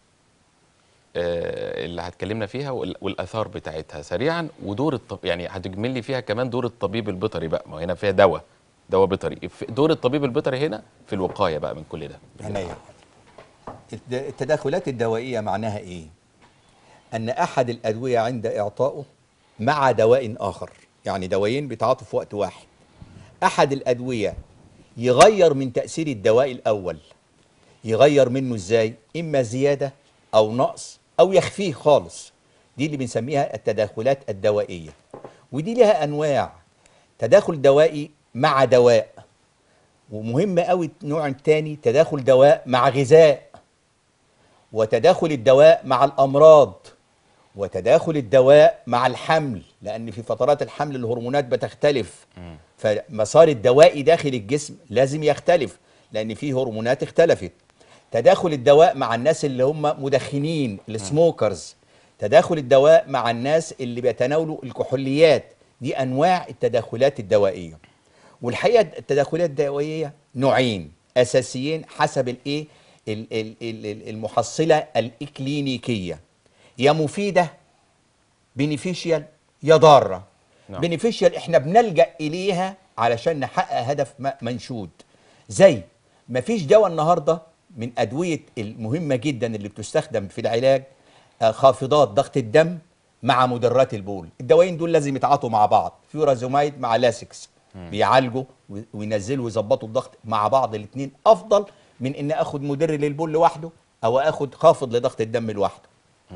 آه، اللي هتكلمنا فيها وال- والاثار بتاعتها سريعا ودور الطب يعني هتجمل لي فيها كمان دور الطبيب البيطري بقى ما هو هنا فيها دواء دواء بيطري في- دور الطبيب البيطري هنا في الوقايه بقى من كل ده
عينيا الت- التدخلات الدوائية معناها إيه؟ أن أحد الأدوية عند إعطائه مع دواء آخر يعني دوايين بيتعاطوا في وقت واحد أحد الأدوية يغير من تأثير الدواء الأول يغير منه إزاي؟ إما زيادة أو نقص أو يخفيه خالص دي اللي بنسميها التدخلات الدوائية ودي لها أنواع تداخل دوائي مع دواء ومهم قوي النوع الثاني تداخل دواء مع غذاء وتداخل الدواء مع الامراض وتداخل الدواء مع الحمل لان في فترات الحمل الهرمونات بتختلف فمسار الدوائي داخل الجسم لازم يختلف لان في هرمونات اختلفت تداخل الدواء مع الناس اللي هم مدخنين السموكرز تداخل الدواء مع الناس اللي بيتناولوا الكحوليات دي انواع التداخلات الدوائيه والحقيقه التداخلات الدوائيه نوعين اساسيين حسب الايه ال- ال- ال- ال- المحصله الاكلينيكيه يا مفيده بينيفيشيال يا ضاره
نعم.
بينيفيشيال احنا بنلجا اليها علشان نحقق هدف م- منشود زي مفيش دواء النهارده من ادويه المهمه جدا اللي بتستخدم في العلاج آه، خافضات ضغط الدم مع مدرات البول الدوايين دول لازم يتعاطوا مع بعض فيورازومايد مع لاسكس بيعالجوا و- وينزلوا ويظبطوا الضغط مع بعض الاثنين افضل من ان اخد مدر للبول لوحده او اخد خافض لضغط الدم لوحده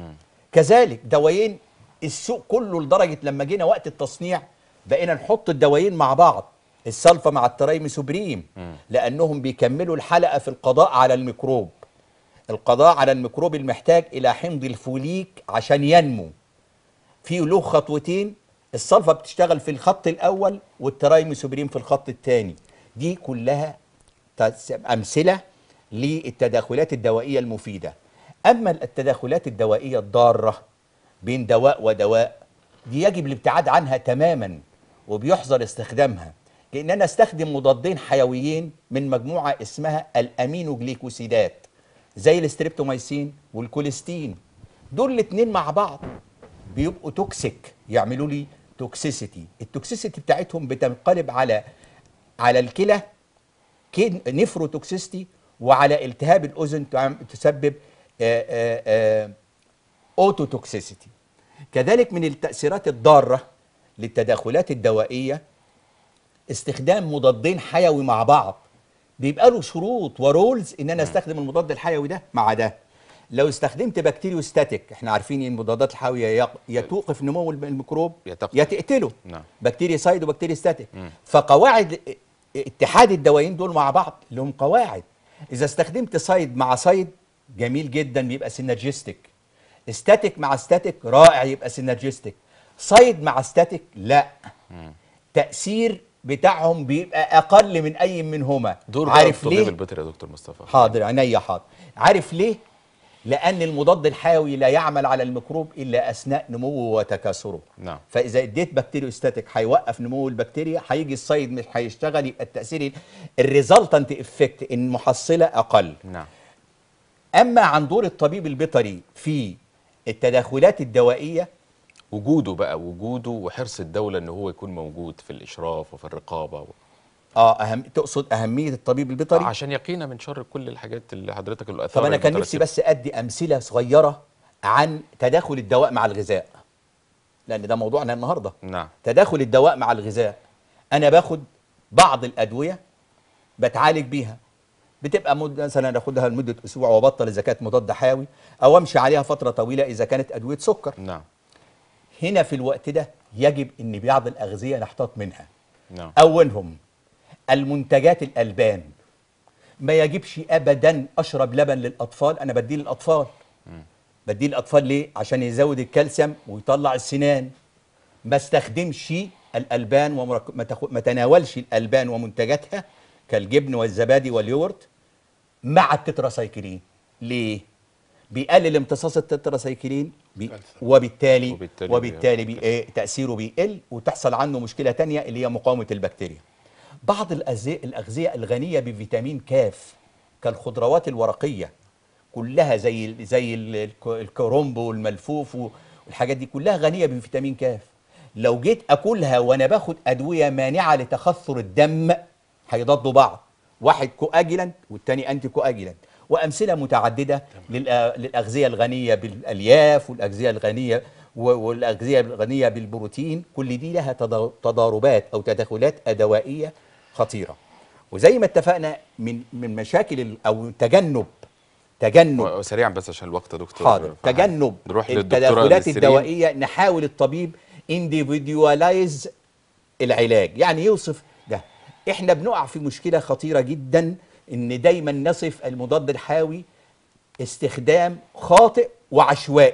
كذلك دوايين السوق كله لدرجه لما جينا وقت التصنيع بقينا نحط الدوايين مع بعض السلفا مع الترايميسوبريم لانهم بيكملوا الحلقه في القضاء على الميكروب القضاء على الميكروب المحتاج الى حمض الفوليك عشان ينمو في له خطوتين السلفا بتشتغل في الخط الاول والترايميسوبريم في الخط الثاني دي كلها تس- امثله للتداخلات الدوائيه المفيده اما التداخلات الدوائيه الضاره بين دواء ودواء دي يجب الابتعاد عنها تماما وبيحظر استخدامها لان انا استخدم مضادين حيويين من مجموعه اسمها الامينوجليكوسيدات زي الاستريبتوميسين والكوليستين دول الاثنين مع بعض بيبقوا توكسيك يعملوا لي توكسيسيتي التوكسيسيتي بتاعتهم بتنقلب على على الكلى كين نفروتوكسيستي وعلى التهاب الاذن تعم- تسبب آه، آه، آه، اوتوتوكسيسيتي كذلك من التاثيرات الضاره للتداخلات الدوائيه استخدام مضادين حيوي مع بعض بيبقى له شروط ورولز ان انا استخدم المضاد الحيوي ده مع ده لو استخدمت بكتيريوستاتيك احنا عارفين ان المضادات الحيويه يا- يا توقف نمو الم- الميكروب
يا تقتل.
يا تقتله
نعم.
بكتيريا سايد وبكتيريا ستاتيك فقواعد اتحاد الدوايين دول مع بعض لهم قواعد اذا استخدمت سايد مع سايد جميل جدا بيبقى سينرجيستيك ستاتيك مع ستاتيك رائع يبقى سينرجيستيك سايد مع ستاتيك لا تاثير بتاعهم بيبقى اقل من اي منهما
دور بقى
عارف
الطبيب
ليه
البيطري يا دكتور مصطفى
حاضر عينيا حاضر عارف ليه لان المضاد الحيوي لا يعمل على الميكروب الا اثناء نموه وتكاثره
نعم.
فاذا اديت بكتيريوستاتيك هيوقف نمو البكتيريا هيجي الصيد مش هيشتغل يبقى التاثير الريزلتنت افكت المحصله اقل
نعم
اما عن دور الطبيب البيطري في التداخلات الدوائيه
وجوده بقى وجوده وحرص الدولة ان هو يكون موجود في الاشراف وفي الرقابة و...
اه أهم تقصد اهميه الطبيب البيطري
عشان يقينا من شر كل الحاجات اللي حضرتك الاثار
طب انا كان نفسي
المترتبة.
بس ادي امثله صغيره عن تداخل الدواء مع الغذاء لان ده موضوعنا النهارده
نعم
تداخل الدواء مع الغذاء انا باخد بعض الادويه بتعالج بيها بتبقى مدة مثلا ناخدها لمده اسبوع وابطل اذا كانت مضاد حيوي او امشي عليها فتره طويله اذا كانت ادويه سكر
نعم
هنا في الوقت ده يجب ان بعض الاغذيه نحتاط منها
نعم
اولهم المنتجات الالبان ما يجبش ابدا اشرب لبن للاطفال انا بديه للاطفال بديه للاطفال ليه عشان يزود الكالسيوم ويطلع السنان ما استخدمش الالبان ومرك... ما, تخ... ما تناولش الالبان ومنتجاتها كالجبن والزبادي واليogurt مع التتراسايكلين ليه بيقلل امتصاص التتراسايكلين بي... وبالتالي
وبالتالي
وبالتالي بي... إيه تاثيره بيقل وتحصل عنه مشكله تانية اللي هي مقاومه البكتيريا بعض الأزي... الاغذيه الغنيه بفيتامين كاف كالخضروات الورقيه كلها زي ال- زي ال- الك- الكرنب والملفوف والحاجات دي كلها غنيه بفيتامين كاف لو جيت اكلها وانا باخد ادويه مانعه لتخثر الدم هيضادوا بعض واحد كواجلنت والتاني انتي كواجلنت وامثله متعدده للأ- للاغذيه الغنيه بالالياف والاغذيه الغنيه و- والاغذيه الغنيه بالبروتين كل دي لها تضا- تضاربات او تداخلات دوائيه خطيره وزي ما اتفقنا من من مشاكل ال- او تجنب تجنب
و- سريعا بس عشان الوقت يا دكتور
حاضر تجنب
نروح للدكتورة
التداخلات
نسرين.
الدوائيه نحاول الطبيب individualize العلاج يعني يوصف ده احنا بنقع في مشكله خطيره جدا ان دايما نصف المضاد الحيوي استخدام خاطئ وعشوائي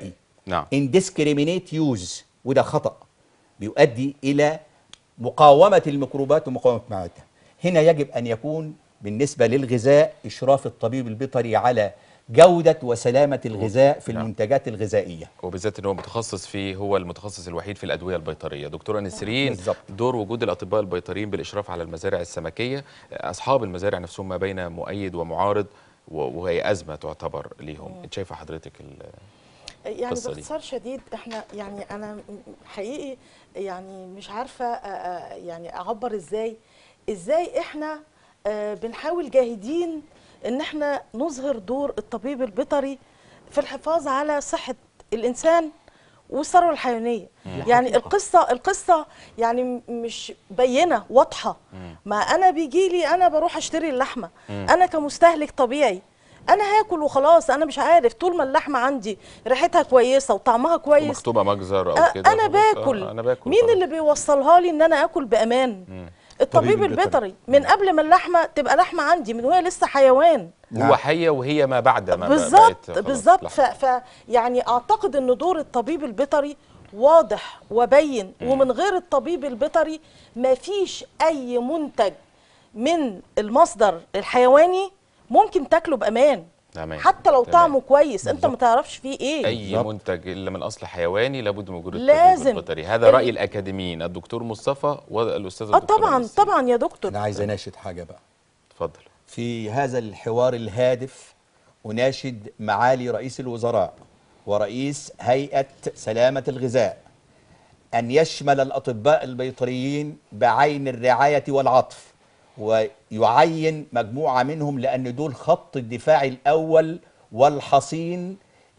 نعم.
indiscriminate use وده خطأ بيؤدي إلى مقاومة الميكروبات ومقاومة معادها هنا يجب أن يكون بالنسبة للغذاء إشراف الطبيب البيطري على جودة وسلامة الغذاء في
نعم.
المنتجات الغذائية
وبالذات ان هو متخصص فيه هو المتخصص الوحيد في الادويه البيطريه دكتوره نسرين
بالظبط.
دور وجود الاطباء البيطريين بالاشراف على المزارع السمكيه اصحاب المزارع نفسهم ما بين مؤيد ومعارض و- وهي ازمه تعتبر ليهم انت شايفه حضرتك ال-
يعني
القصة دي.
باختصار شديد احنا يعني انا م- حقيقي يعني مش عارفه آه، آه، يعني اعبر ازاي ازاي احنا آه، بنحاول جاهدين ان احنا نظهر دور الطبيب البيطري في الحفاظ على صحه الانسان والثروه الحيوانيه يعني القصه القصه يعني م- مش بينه واضحه ما انا بيجي لي انا بروح اشتري اللحمه انا كمستهلك طبيعي انا هاكل وخلاص انا مش عارف طول ما اللحمه عندي ريحتها كويسه وطعمها كويس
ومكتوبه مجزر او
أ-
كده
انا
خلاص،
باكل
آه، انا باكل
مين
خلاص.
اللي بيوصلها لي ان انا اكل بامان الطبيب
الطبيب البيطري.
البيطري من قبل ما اللحمه تبقى لحمه عندي من وهي لسه حيوان
هو حيه وهي ما بعد ما ب-
بالظبط
بقت خلاص
بالظبط ف,
لحمة.
ف يعني اعتقد ان دور الطبيب البيطري واضح وبين ومن غير الطبيب البيطري ما فيش اي منتج من المصدر الحيواني ممكن تاكله بامان
تمام.
حتى لو
تمام.
طعمه كويس انت ما تعرفش فيه ايه
اي
بالظبط.
منتج الا من اصل حيواني لابد من وجود الطبيب
لازم.
البيطري هذا
ال-
راي الاكاديميين الدكتور مصطفى والاستاذ
اه
الدكتور
طبعا
أنس.
طبعا يا دكتور
أنا عايز أناشد حاجة بقى
اتفضل
في هذا الحوار الهادف أناشد معالي رئيس الوزراء ورئيس هيئة سلامة الغذاء أن يشمل الأطباء البيطريين بعين الرعاية والعطف ويعين مجموعة منهم لأن دول خط الدفاع الأول والحصين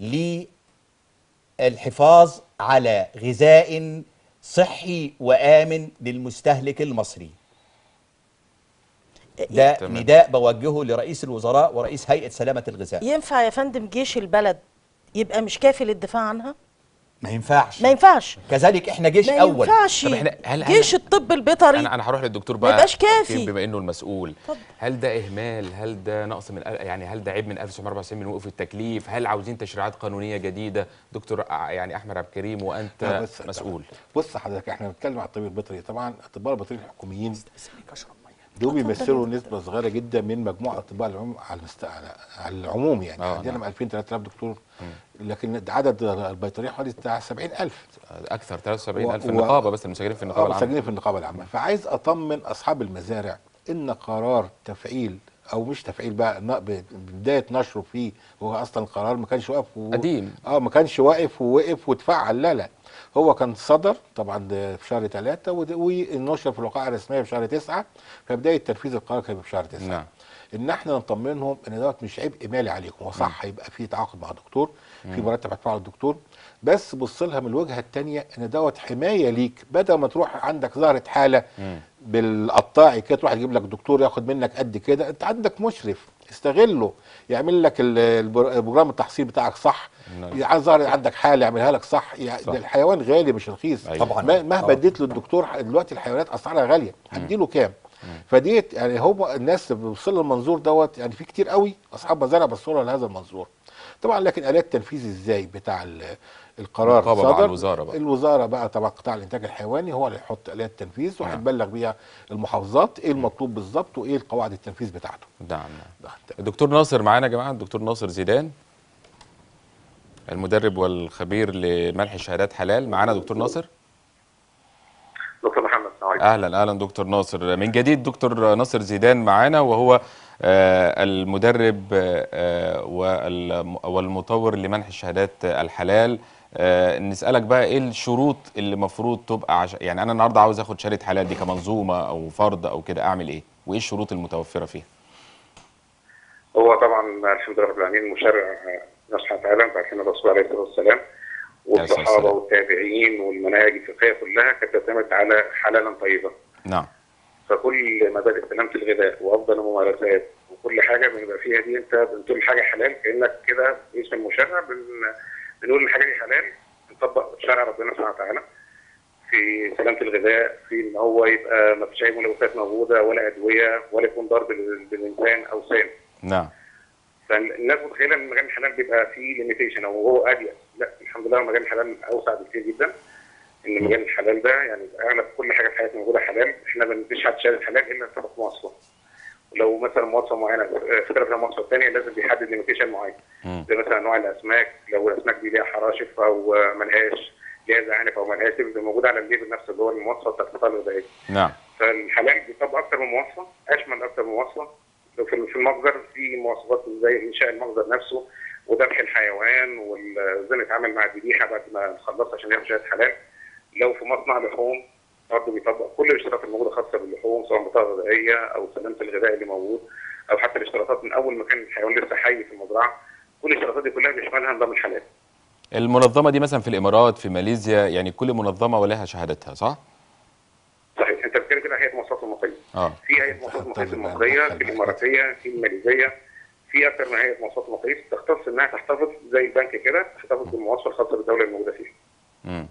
للحفاظ على غذاء صحي وآمن للمستهلك المصري ده
تمام.
نداء بوجهه لرئيس الوزراء ورئيس هيئة سلامة الغذاء
ينفع يا فندم جيش البلد يبقى مش كافي للدفاع عنها
ما ينفعش
ما ينفعش
كذلك احنا جيش
ما
أول
ينفعش
طب إحنا- هل- هل-
جيش الطب البيطري
انا انا هروح للدكتور
ما
بقى
يبقاش كافي.
بما انه المسؤول
اتفضل.
هل ده اهمال هل ده نقص من يعني هل ده عيب من 1994 من وقوف التكليف هل عاوزين تشريعات قانونيه جديده دكتور ع- يعني احمد عبد الكريم
لا،
وانت
بس-
مسؤول
بص حضرتك احنا بنتكلم على الطبيب البيطري طبعا الاطباء البيطريين الحكوميين دول بيمثلوا نسبه صغيره جدا من مجموع اطباء العموم على المست... على على العموم يعني
آه،
عندنا
نعم.
2000 3000 دكتور لكن عدد البيطريين حوالي بتاع 70000
اكثر 73000
و-
النقابه بس المسجلين في النقابه
اه
العامه
مسجلين في النقابه العامه فعايز اطمن اصحاب المزارع ان قرار تفعيل او مش تفعيل بقى ن- ب- بدايه نشره فيه هو اصلا قرار ما كانش واقف و...
قديم.
اه ما كانش واقف ووقف واتفعل لا لا هو كان صدر طبعا ده في شهر ثلاثة ود- ونشر في الوقائع الرسميه في شهر تسعة فبدايه تنفيذ القرار كان في شهر تسعة
نعم.
ان احنا نطمنهم ان دوت مش عبء مالي عليكم هو صح يبقى في تعاقد مع دكتور في مرتب هيدفعه الدكتور بس بص لها من الوجهه الثانيه ان دوت حمايه ليك بدل ما تروح عندك ظهرت حاله بالقطاعي كده تروح تجيب لك دكتور ياخد منك قد كده انت عندك مشرف استغله يعمل لك ال- البر- البروجرام التحصيل بتاعك صح
نعم.
يعني ظهر عندك حاله يعملها لك صح يعني
صح.
ده الحيوان غالي مش رخيص
أيوة.
طبعاً.
ما- مهما
طبعاً.
اديت للدكتور دلوقتي الحيوانات اسعارها غاليه هديله كام فديت يعني هو الناس اللي بتوصل للمنظور دوت يعني في كتير قوي اصحاب مزارع بصوا لهذا المنظور طبعا لكن الات التنفيذ ازاي بتاع ال- القرار
النقابة مع
صدر
الوزارة بقى.
الوزاره بقى طبعا قطاع الانتاج الحيواني هو اللي هيحط الات التنفيذ وهيبلغ بيها المحافظات ايه المطلوب بالظبط وايه القواعد التنفيذ بتاعته
نعم نعم
ده-
الدكتور ناصر معانا يا جماعه الدكتور ناصر زيدان المدرب والخبير لمنح شهادات حلال معانا دكتور ناصر
دكتور محمد السلام عليكم
اهلا اهلا دكتور ناصر من جديد دكتور ناصر زيدان معانا وهو آه، المدرب آه، والم- والمطور لمنح الشهادات الحلال آه، نسالك بقى ايه الشروط اللي المفروض تبقى عش... يعني انا النهارده عاوز اخد شهاده حلال دي كمنظومه او فرد او كده اعمل ايه وايه الشروط المتوفره فيها
هو طبعا الحمد لله رب العالمين المشرع الله سبحانه وتعالى بعد لنا الرسول عليه الصلاه والسلام
عليه الصلاة
والصحابه
والسلام.
والتابعين والمناهج الفقهيه كلها كانت تعتمد على حلالا طيبا
نعم
فكل مبادئ سلامه الغذاء وافضل الممارسات وكل حاجه بنبقى فيها دي انت بتقول حاجه حلال كانك كده باسم المشرع بن... بنقول الحاجه دي حلال نطبق شرع ربنا سبحانه وتعالى في سلامه الغذاء في ان هو يبقى ما فيش اي ملوثات موجوده ولا ادويه ولا يكون ضرب بال- بالانسان اوسام
نعم
فالناس متخيله ان المجال الحلال بيبقى فيه ليميتيشن او هو اضيق لا الحمد لله مجال الحلال اوسع بكتير جدا ان مجال الحلال ده يعني اغلب كل حاجه في حياتنا موجوده حلال احنا ما بنديش حد شهاده حلال الا تبقى مواصفه ولو مثلا مواصفه معينه آه، فكره فيها مواصفه ثانيه لازم بيحدد ليميتيشن معين
مم.
زي مثلا انواع الاسماك لو الاسماك دي ليها حراشف او آه، ملهاش ليها زعانف او ملهاش بيبقى موجود على الليبل نفسه اللي هو المواصفه بتاعت القطاع الغذائيه
نعم
فالحلال بيطبق اكتر من مواصفه اشمل اكتر من مواصفه لو في في المخزر في مواصفات زي انشاء المخزر نفسه وذبح الحيوان وازاي نتعامل مع الذبيحه بعد ما نخلص عشان ياخد شهاده حلال لو في مصنع لحوم برضه بيطبق كل الاشتراطات الموجوده خاصه باللحوم سواء بطاقه غذائيه او سلامه الغذاء اللي موجود او حتى الاشتراطات من اول ما كان الحيوان لسه حي في المزرعه كل الاشتراطات دي كلها بيشملها نظام الحلال
المنظمه دي مثلا في الامارات في ماليزيا يعني كل منظمه ولها شهادتها صح
صحيح انت بتتكلم كده هيئه المواصفات المصريه
اه
في هيئه مواصفات المصريه
طيب،
المصريه
ندخل
في
بقى.
الاماراتيه في الماليزيه في اكثر من هيئه مواصفات مصريه تختص انها تحتفظ زي البنك كده تحتفظ بالمواصفه الخاصه بالدوله الموجوده فيها
مم.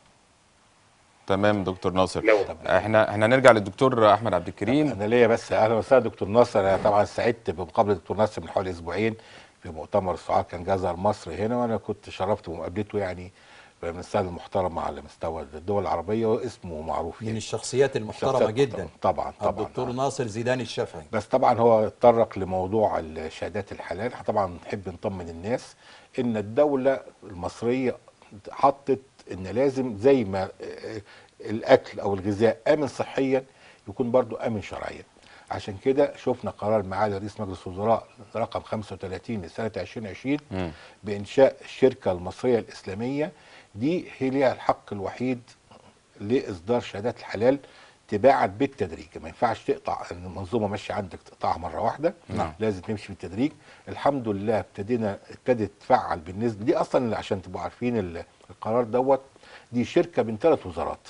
تمام دكتور ناصر
لو
احنا احنا هنرجع للدكتور احمد عبد الكريم
انا ليا بس اهلا وسهلا دكتور ناصر انا طبعا سعدت بمقابله دكتور ناصر من حوالي اسبوعين في مؤتمر السعاد كان جزر مصر هنا وانا كنت شرفت بمقابلته يعني من الساده المحترمه على مستوى الدول العربيه واسمه معروف
من
يعني
الشخصيات المحترمه
شخصيات
جدا
طبعا طبعا
الدكتور
آه.
ناصر زيدان الشافعي
بس طبعا هو اتطرق لموضوع الشهادات الحلال احنا طبعا نحب نطمن الناس ان الدوله المصريه حطت ان لازم زي ما آه، الاكل او الغذاء امن صحيا يكون برضو امن شرعيا عشان كده شفنا قرار معالي رئيس مجلس الوزراء رقم 35 لسنه 2020
مم.
بانشاء الشركه المصريه الاسلاميه دي هي ليها الحق الوحيد لاصدار شهادات الحلال تباعا بالتدريج ما ينفعش تقطع المنظومه ماشيه عندك تقطعها مره واحده
نعم.
لازم تمشي بالتدريج الحمد لله ابتدينا ابتدت تفعل بالنسبه دي اصلا عشان تبقوا عارفين ال- القرار دوت دي شركه من ثلاث وزارات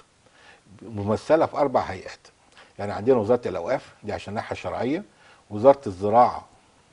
ممثله في اربع هيئات يعني عندنا وزاره الاوقاف دي عشان الناحيه الشرعيه وزاره الزراعه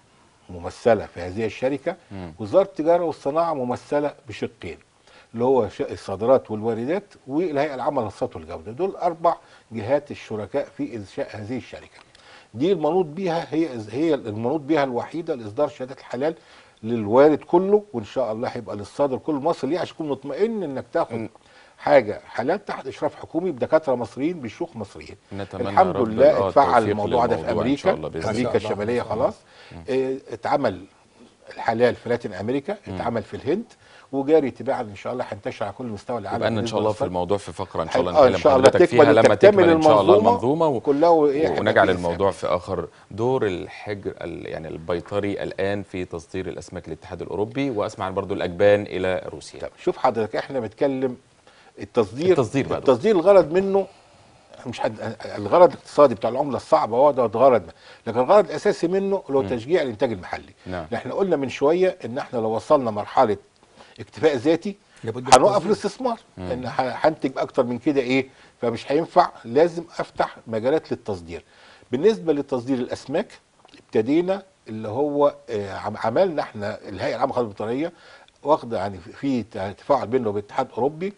ممثله في هذه الشركه
مم.
وزاره التجاره والصناعه ممثله بشقين اللي هو ش- الصادرات والواردات والهيئه العامه للصوت والجوده دول اربع جهات الشركاء في انشاء هذه الشركه دي المنوط بيها هي هي المنوط بيها الوحيده لاصدار شهاده الحلال للوارد كله وان شاء الله هيبقى للصادر كله مصر ليه عشان تكون مطمئن انك تاخد حاجه حلال تحت اشراف حكومي بدكاتره مصريين بشيوخ مصريين
نتمنى يا
الحمد
رب
لله
آه،
اتفعل
التوفيق
الموضوع ده في
للموضوع إن
امريكا
شاء الله بإذن
الله.
امريكا
إن شاء الله،
الشماليه
إن شاء الله.
خلاص اه، اتعمل الحلال في لاتين امريكا اتعمل في الهند وجاري تباعا ان شاء الله هينتشر على كل مستوى العالم
يبقى لنا ان
بالنسبة
شاء الله في
للصرف.
الموضوع في فقره ان شاء الله
آه، إن
نتكلم
شاء الله
حضرتك
تكمل-
فيها لما
تكتمل
تكمل ان شاء الله
المنظومة
المنظومه و...
كلها وإيه، إحنا
ونجعل
بإذن
الموضوع في اخر دور الحجر ال- يعني البيطري الان في تصدير الاسماك للاتحاد الاوروبي واسمع عن برضو الاجبان الى روسيا
طب شوف حضرتك احنا بنتكلم التصدير
التصدير بقى دكتور.
التصدير الغرض منه مش حد الغرض الاقتصادي بتاع العمله الصعبه هو ده غرض لكن الغرض الاساسي منه اللي هو تشجيع الانتاج المحلي
نعم.
احنا قلنا من شويه ان احنا لو وصلنا مرحله اكتفاء ذاتي
لابد
هنوقف
التصدير.
الاستثمار ان ه- هنتج اكتر من كده ايه فمش هينفع لازم افتح مجالات للتصدير بالنسبه لتصدير الاسماك ابتدينا اللي هو آه، عم- عملنا احنا الهيئه العامه للخدمات البيطريه واخده يعني في تفاعل بيننا وبين الاتحاد الاوروبي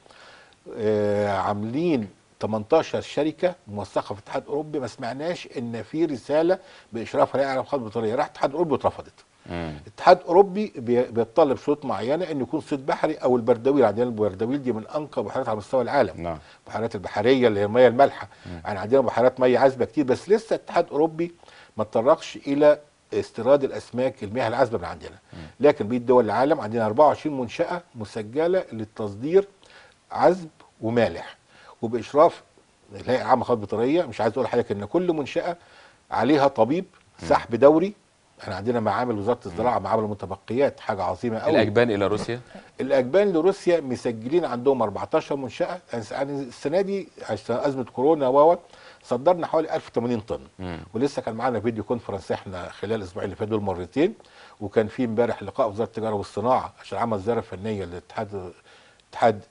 آه، عاملين 18 شركه موثقه في الاتحاد الاوروبي ما سمعناش ان في رساله باشراف الهيئه العامه للخدمات البيطريه راح الاتحاد الاوروبي واترفضت
مم.
الاتحاد الاوروبي بي- بيتطلب شروط معينه ان يكون صيد بحري او البردويل عندنا البردويل دي من انقى البحيرات على مستوى العالم
نعم.
البحيرات البحريه اللي هي المياه المالحه يعني عندنا بحيرات مياه عذبه كتير بس لسه الاتحاد الاوروبي ما تطرقش الى استيراد الاسماك المياه العذبه من عندنا لكن بقيه دول العالم عندنا 24 منشاه مسجله للتصدير عذب ومالح وباشراف الهيئه العامه للخدمات البيطريه مش عايز اقول لحضرتك ان كل منشاه عليها طبيب سحب دوري احنا عندنا معامل وزاره الزراعه معامل المتبقيات حاجه عظيمه قوي
الاجبان الى روسيا
الاجبان لروسيا مسجلين عندهم 14 منشاه يعني السنه دي عشان ازمه كورونا و صدرنا حوالي 1080 طن
مم.
ولسه كان معانا فيديو كونفرنس احنا خلال الاسبوعين اللي فاتوا دول مرتين وكان في امبارح لقاء وزاره التجاره والصناعه عشان عمل زياره فنيه للاتحاد الاتحاد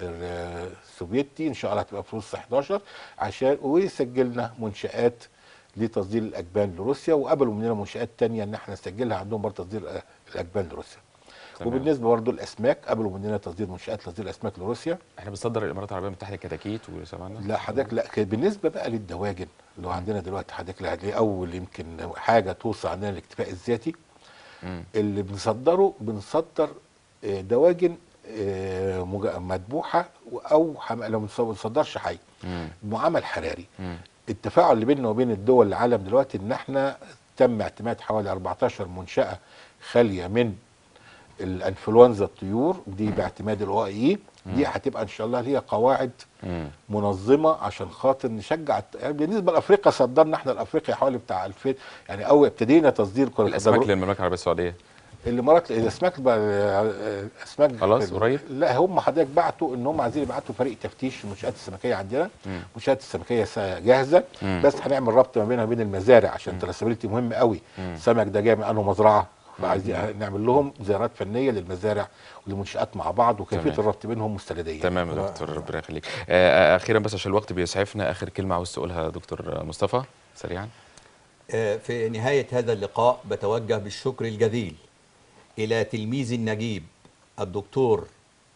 السوفيتي ان شاء الله هتبقى في روسيا 11 عشان وسجلنا منشات لتصدير الاجبان لروسيا وقبلوا مننا منشات تانية ان احنا نسجلها عندهم برضه تصدير الاجبان لروسيا
تمام.
وبالنسبه برضه الاسماك قبلوا مننا تصدير منشات تصدير الاسماك لروسيا
احنا بنصدر الامارات العربيه المتحده كتاكيت وسمعنا
لا حضرتك لا كان بالنسبه بقى للدواجن اللي هو عندنا دلوقتي حضرتك اللي هتلاقيه اول يمكن حاجه توصل عندنا الاكتفاء الذاتي
مم.
اللي بنصدره بنصدر آه، دواجن آه، مج- مذبوحه او حم- لو ما تصدرش حي معامل حراري التفاعل اللي بيننا وبين الدول العالم دلوقتي ان احنا تم اعتماد حوالي 14 منشاه خاليه من الانفلونزا الطيور دي باعتماد الاو اي دي هتبقى ان شاء الله ليها قواعد منظمه عشان خاطر نشجع الت- يعني بالنسبه لافريقيا صدرنا احنا لافريقيا حوالي بتاع 2000 يعني اول ابتدينا تصدير كنا
الاسماك
صدروا-
للمملكه العربيه السعوديه
الامارات الاسماك بقى اسماك
خلاص، قريب؟
لا هم حضرتك بعتوا ان هم عايزين يبعتوا فريق تفتيش المنشات السمكيه عندنا المنشات السمكيه س- جاهزه بس هنعمل ربط ما بينها وبين المزارع عشان التراسابيلتي مهم قوي السمك ده جاي من انه مزرعه فعايزين نعمل لهم زيارات فنيه للمزارع والمنشات مع بعض وكيفيه
تمام.
الربط بينهم مستنديه
تمام يا دكتور ربنا يخليك آه، آه، اخيرا بس عشان الوقت بيسعفنا اخر كلمه عاوز تقولها دكتور مصطفى سريعا
آه، في نهاية هذا اللقاء بتوجه بالشكر الجزيل إلى تلميذي النجيب الدكتور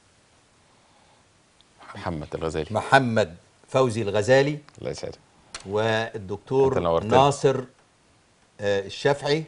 محمد الغزالي
محمد فوزي الغزالي
الله يسعدك
والدكتور
أنت نورتنا.
ناصر آه، الشافعي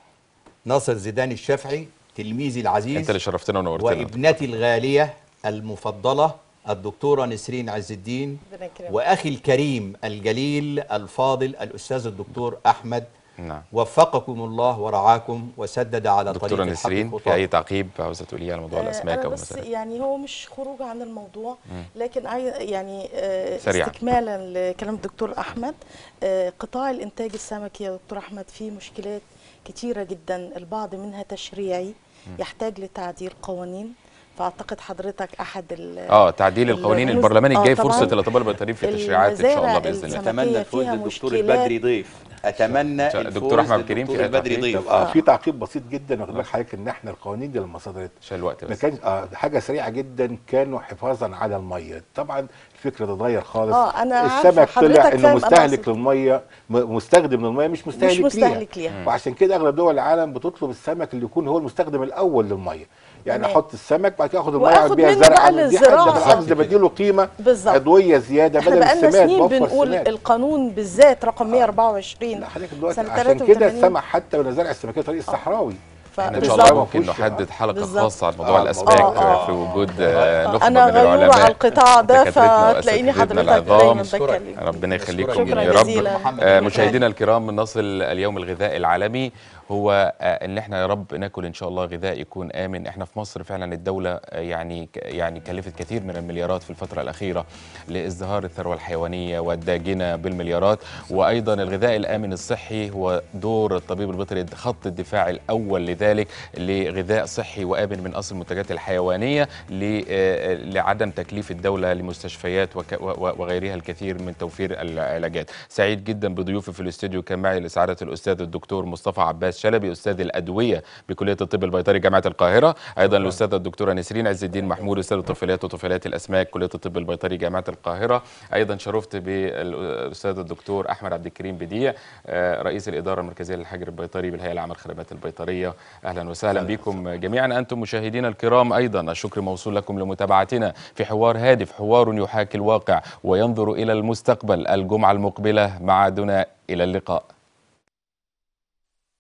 ناصر زيدان الشافعي تلميذي العزيز
انت اللي شرفتنا ونورتنا
وابنتي الغالية المفضلة الدكتورة نسرين عز الدين
ربنا يكرمك.
وأخي الكريم الجليل الفاضل الأستاذ الدكتور أحمد
نعم
وفقكم الله ورعاكم وسدد على طريق
دكتوره
الحق
نسرين في
خطاكم.
اي تعقيب عاوزه تقوليه على موضوع
آه،
الاسماك
أنا
او
بس
مثلا
يعني هو مش خروج عن الموضوع لكن عاي- يعني آه،
سريعاً.
استكمالا لكلام الدكتور احمد آه، قطاع الانتاج السمكي يا دكتور احمد فيه مشكلات كتيره جدا البعض منها تشريعي يحتاج لتعديل قوانين فاعتقد حضرتك احد ال-
اه تعديل القوانين
المز-
البرلماني
آه،
الجاي
طبعاً.
فرصه الاطباء البيطريين في التشريعات ان شاء الله
المزارع
باذن الله
السمكية
اتمنى الفوز
فيها
للدكتور
مشكلات.
البدري ضيف اتمنى
دكتور
الفوز
أحمد كريم في
للدكتور
أي
البدري
تعقيب؟
ضيف
اه في تعقيب بسيط جدا واخد بالك حضرتك ان احنا القوانين دي لما صدرت
عشان الوقت
ما
بس
كان آه حاجه سريعه جدا كانوا حفاظا على الميه طبعا الفكره ده اتغير خالص
آه، أنا عارفة
السمك
حضرتك
طلع انه
فاهم أنا
مستهلك
أقصد.
للميه م- مستخدم للميه مش مستهلك,
مستهلك
ليها.
ليها.
وعشان كده اغلب دول العالم بتطلب السمك اللي يكون هو المستخدم الاول للميه يعني
تمام.
احط السمك بعد كده اخد الميه
وآخد
اعمل بيها
منه
الزرع
بقى
أعمل دي حاجة
للزراعة.
بالعكس ده بديله قيمه
بالظبط.
عضويه زياده
احنا
بدل
بقالنا
السماد
سنين
بوفر
بنقول
السماد.
القانون بالذات رقم 124
لا حضرتك دلوقتي
سنة
عشان كده
83.
السمك حتى من المزارع السمكيه طريق الصحراوي
ف-
احنا ان شاء
بالظبط.
الله ممكن
مفهوش-
نحدد حلقه
بالظبط.
خاصه عن موضوع
آه،
الاسماك
آه،
في وجود آه، نخبه
انا
من
غيورة
العلماء
على القطاع ده
دكاترتنا
فتلاقيني
وأساتذتنا
حضرتك
العظام.
دايما بتكلم
ربنا يخليكم
شكراً
يا رب
جزيلاً.
آه، مشاهدينا الكرام نصل اليوم الغذائي العالمي هو آه، ان احنا يا رب ناكل ان شاء الله غذاء يكون امن احنا في مصر فعلا الدوله آه، يعني ك- يعني كلفت كثير من المليارات في الفتره الاخيره لازدهار الثروه الحيوانيه والداجنه بالمليارات وايضا الغذاء الامن الصحي هو دور الطبيب البيطري خط الدفاع الاول لذلك لغذاء صحي وامن من اصل المنتجات الحيوانيه ل- آه، لعدم تكليف الدوله لمستشفيات وك- و- وغيرها الكثير من توفير العلاجات سعيد جدا بضيوفي في الاستوديو كان معي لسعاده الاستاذ الدكتور مصطفى عباس شلبي استاذ الادويه بكليه الطب البيطري جامعه القاهره ايضا الاستاذه الدكتوره نسرين عز الدين محمود استاذ الطفيليات وطفيليات الاسماك كليه الطب البيطري جامعه القاهره ايضا شرفت بالاستاذ الدكتور احمد عبد الكريم بديع آه، رئيس الاداره المركزيه للحجر البيطري بالهيئه العامه للخدمات البيطريه اهلا وسهلا بكم جميعا انتم مشاهدينا الكرام ايضا الشكر موصول لكم لمتابعتنا في حوار هادف حوار يحاكي الواقع وينظر الى المستقبل الجمعه المقبله معادنا الى اللقاء